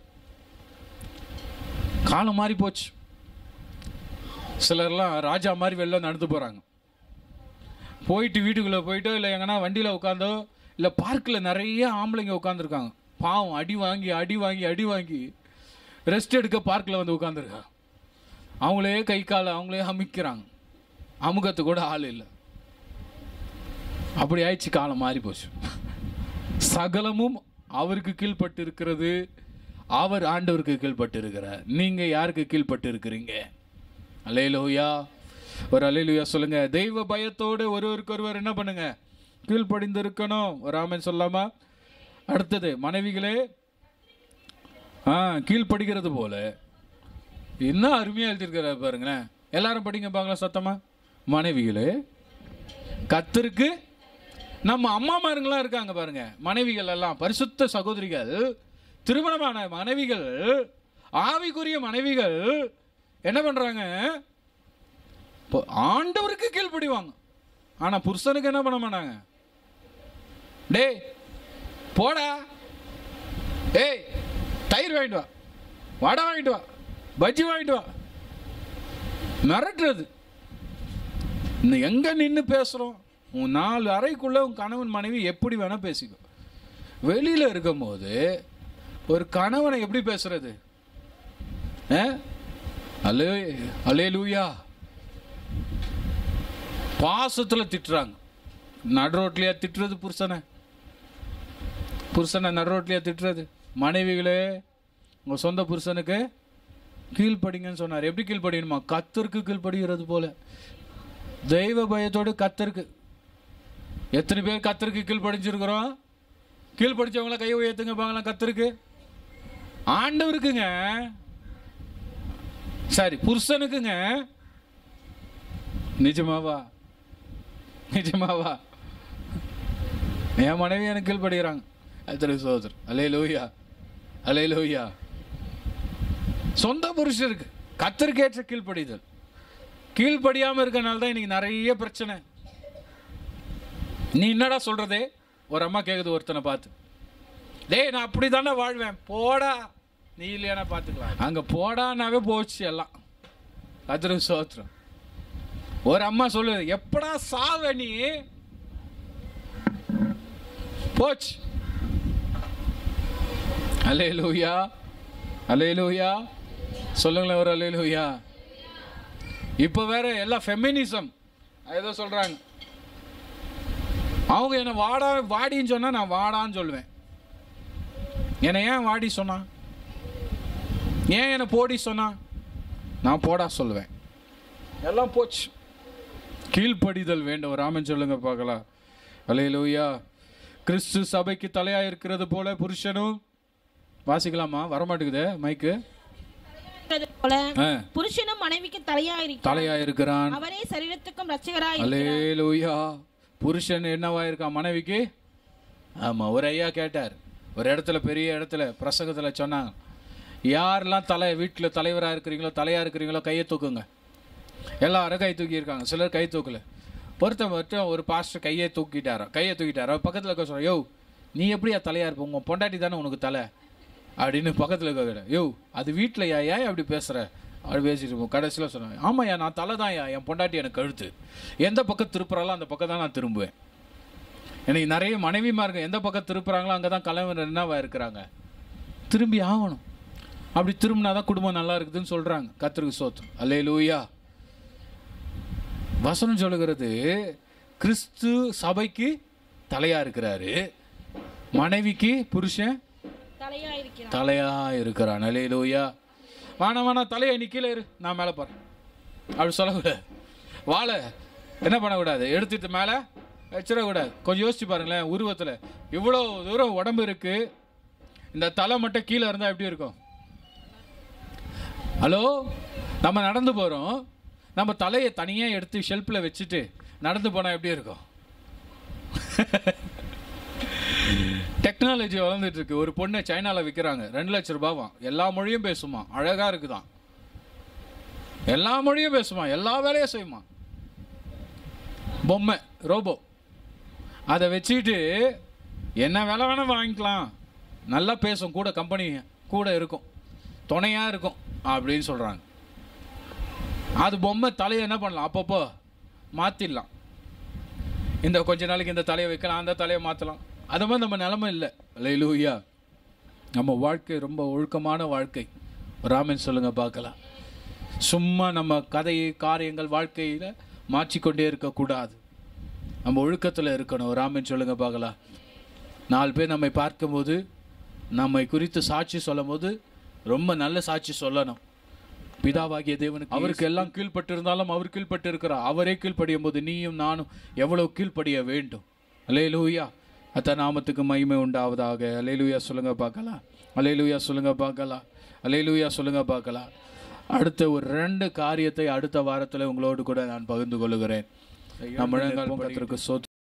காலம் மாறி போச்சு சிலர்லாம் ராஜா மாதிரி வெளில நடந்து போகிறாங்க போயிட்டு வீட்டுக்குள்ளே போயிட்டோ இல்லை எங்கன்னா வண்டியில் உட்காந்தோ இல்லை பார்க்கில் நிறைய ஆம்பளைங்க உட்காந்துருக்காங்க பாவம் அடி வாங்கி அடி வாங்கி அடி வாங்கி ரெஸ்ட் எடுக்க பார்க்கில் வந்து உட்காந்துருக்காங்க அவங்களே கை காலை அவங்களே அமுக்கிறாங்க அமுகத்து கூட ஆள் இல்லை அப்படி ஆயிடுச்சு காலம் மாறி போச்சு சகலமும் அவருக்கு கீழ்ப்பட்டு இருக்கிறது அவர் ஆண்டவருக்கு கீழ்ப்பட்டு இருக்கிறார் நீங்க யாருக்கு கீழ்ப்பட்டு இருக்கிறீங்க அலையலூயா ஒரு அலையலூயா சொல்லுங்க தெய்வ பயத்தோடு ஒருவருக்கு ஒருவர் என்ன பண்ணுங்க கீழ்ப்படிந்து இருக்கணும் ஒரு ஆமென் சொல்லாமா அடுத்தது மனைவிகளே ஆ கீழ்ப்படுகிறது போல என்ன அருமையா எழுதியிருக்கிறார் பாருங்களேன் எல்லாரும் படிங்க பாங்களா சத்தமா மனைவிகளே கத்தருக்கு நம்ம அம்மாமாருங்களாம் இருக்காங்க பாருங்க மனைவிகள் எல்லாம் பரிசுத்த சகோதரிகள் திருமணமான மனைவிகள் ஆவிக்குரிய மனைவிகள் என்ன பண்றாங்க இப்போ ஆண்டவருக்கு கீழ்ப்படிவாங்க ஆனா புருஷனுக்கு என்ன பண்ண மாட்டாங்க டேய் போடா டேய் தயிர் வாங்கிட்டு வா வடை வாங்கிட்டு வா பஜ்ஜி வாங்கிட்டு வா மிரட்டுறது இன்னும் எங்க நின்று பேசுறோம் உன் நாலு அறைக்குள்ள உன் கணவன் மனைவி எப்படி வேணா பேசிக்கோ வெளியில இருக்கும்போது ஒரு கணவனை எப்படி பேசுறது ஆ? அலே அலே லூயா பாசத்துல திட்டுறாங்க நடு ரோட்லயா திட்டுறது புருஷனை புருஷனை நடு ரோட்லயா திட்டுறது மனைவிகளே உங்க சொந்த புருஷனுக்கு கீழ்ப்படிங்கன்னு சொன்னார் எப்படி கீழ்ப்படியணுமா கத்தருக்கு கீழ்ப்படுகிறது போல தெய்வ பயத்தோடு கத்தருக்கு எத்தனை பேர் கத்தருக்கு கீழ்ப்படிஞ்சிருக்கிறோம் கீழ்ப்படிச்சவங்கள கையை உயர்த்துங்க பாங்களா கத்தருக்கு ஆண்டவருக்குங்க சரி புருஷனுக்குங்க நிஜமாவா நிஜமாவா என் மனைவி எனக்கு கீழ்ப்படுகிறாங்க அத்தனை சோதர் அலே லோய்யா அலே லோய்யா சொந்த புருஷருக்கு கத்தருக்கேற்ற கீழ்ப்படிதல் கீழ்ப்படியாம இருக்கனால தான் இன்னைக்கு நிறைய பிரச்சனை நீ என்னடா சொல்றதே ஒரு அம்மா கேக்குது ஒருத்தனை பார்த்து டேய் நான் அப்படி தானே வாழ்வேன் போடா நீ இல்லையானா பார்த்துக்கலாம் அங்க போடானாவே போச்சு எல்லாம் அதிர சோத்திரம் ஒரு அம்மா சொல்லுது எப்படா சாவ நீ போச்சு அலே லூயா அலே லூயா சொல்லுங்களேன் ஒரு அலே லூயா இப்போ வேற எல்லாம் ஃபெமினிசம் ஏதோ சொல்றாங்க அவங்க என்ன வாடா வாடின்னு சொன்னா நான் வாடான்னு சொல்லுவேன் என்னை ஏன் வாடி சொன்னா ஏன் என்னை போடி சொன்னா நான் போடா சொல்லுவேன் எல்லாம் போச்சு கீழ்ப்படிதல் வேண்டும் ராமன் சொல்லுங்க பார்க்கலாம் அலையிலூயா கிறிஸ்து சபைக்கு தலையா இருக்கிறது போல புருஷனும் வாசிக்கலாமா வரமாட்டேங்குதே மைக்கு போல ஆ, புருஷனும் மனைவிக்கு தலையா இருக்கிறார் தலையா இருக்கிறான் அவரே சரீரத்துக்கும் ரட்சகராய் அலேலூயா புருஷன் என்னவா இருக்கான் மனைவிக்கு ஆமா ஒரு ஐயா கேட்டார் ஒரு இடத்துல பெரிய இடத்துல பிரசங்கத்துல சொன்னாங்க யாரெல்லாம் தலை வீட்டில் தலைவராக இருக்கிறீங்களோ தலையா இருக்கிறீங்களோ கையை தூக்குங்க எல்லாரும் கை தூக்கி இருக்காங்க சிலர் கை தூக்கல ஒருத்த மட்டும் ஒரு பாஸ்டர் கையை தூக்கிட்டாரா கையை தூக்கிட்டாரா பக்கத்தில் இருக்க சொல்ற யோ நீ எப்படியா தலையா இருப்ப உங்க பொண்டாட்டி தானே உனக்கு தலை அப்படின்னு பக்கத்தில் இருக்க யோ அது வீட்டில் யா ஏன் அப்படி பேசுற அப்படி பேசிட்டு இருப்போம் கடைசியில் சொன்னாங்க ஆமாய்யா நான் தலை தான் என் பொண்டாட்டி எனக்கு கழுத்து எந்த பக்கம் திருப்புறாலோ அந்த பக்கம் தான் நான் திரும்புவேன் எனக்கு நிறைய மனைவிமார்கள் எந்த பக்கம் திருப்புறாங்களோ அங்கே தான் கலைவர் என்னவா இருக்கிறாங்க திரும்பி ஆகணும் அப்படி திரும்பினா தான் குடும்பம் நல்லா இருக்குதுன்னு சொல்கிறாங்க கத்திரிக்கு சோத்து அல்லே லூயா வசனம் சொல்லுகிறது கிறிஸ்து சபைக்கு தலையா இருக்கிறாரு மனைவிக்கு புருஷன் தலையா இருக்கிறார் தலையா இருக்கிறான் அல்லே லூயா வேணாம் வேணாம் தலையை நீ கீழே இரு நான் மேலே போகிறேன் அப்படி சொல்லக்கூடாது வாழை என்ன பண்ணக்கூடாது எடுத்துட்டு மேலே வச்சிடக்கூடாது கொஞ்சம் யோசிச்சு பாருங்களேன் உருவத்தில் இவ்வளோ தூரம் உடம்பு இருக்கு இந்த தலை மட்டும் கீழே இருந்தால் எப்படி இருக்கும் ஹலோ நம்ம நடந்து போகிறோம் நம்ம தலையை தனியாக எடுத்து ஷெல்ஃபில் வச்சுட்டு நடந்து போனால் எப்படி இருக்கும் டெக்னாலஜி வளர்ந்துட்டு இருக்கு ஒரு பொண்ணை சைனால விற்கிறாங்க ரெண்டு லட்சம் ரூபாவாம் எல்லா மொழியும் பேசுமா அழகா இருக்குதாம் எல்லா மொழியும் பேசுமா எல்லா வேலையும் செய்யுமா பொம்மை ரோபோ அதை வச்சுக்கிட்டு என்ன வேலை வேணா வாங்கிக்கலாம் நல்லா பேசும் கூட கம்பெனி கூட இருக்கும் துணையா இருக்கும் அப்படின்னு சொல்றாங்க அது பொம்மை தலையை என்ன பண்ணலாம் அப்பப்போ மாத்திடலாம் இந்த கொஞ்ச நாளைக்கு இந்த தலையை வைக்கலாம் அந்த தலையை மாற்றலாம் அது மாதிரி நம்ம நிலமை இல்லை லைலூயா நம்ம வாழ்க்கை ரொம்ப ஒழுக்கமான வாழ்க்கை ராமன் சொல்லுங்க பார்க்கலாம் சும்மா நம்ம கதையை காரியங்கள் வாழ்க்கையில் மாற்றிக்கொண்டே இருக்கக்கூடாது நம்ம ஒழுக்கத்தில் இருக்கணும் ராமன் சொல்லுங்க பார்க்கலாம் நாலு பேர் நம்மை பார்க்கும்போது நம்மை குறித்து சாட்சி சொல்லும் போது ரொம்ப நல்ல சாட்சி சொல்லணும் பிதாவாகிய தேவனுக்கு அவருக்கு எல்லாம் கீழ்ப்பட்டு இருந்தாலும் அவர் கீழ்ப்பட்டு இருக்கிறார் அவரே கீழ்ப்படியும் போது நீயும் நானும் எவ்வளவு கீழ்ப்படிய வேண்டும் அலேலூயா அத்த நாமத்துக்கு மகிமை உண்டாவதாக அலேலூயா சொல்லுங்க பார்க்கலாம் அலேலூயா சொல்லுங்க பார்க்கலாம் அலேலூயா சொல்லுங்க பார்க்கலாம் அடுத்த ஒரு ரெண்டு காரியத்தை அடுத்த வாரத்தில் உங்களோடு கூட நான் பகிர்ந்து கொள்கிறேன் நம்ம முழங்கால் படிக்கிறதுக்கு சோத்து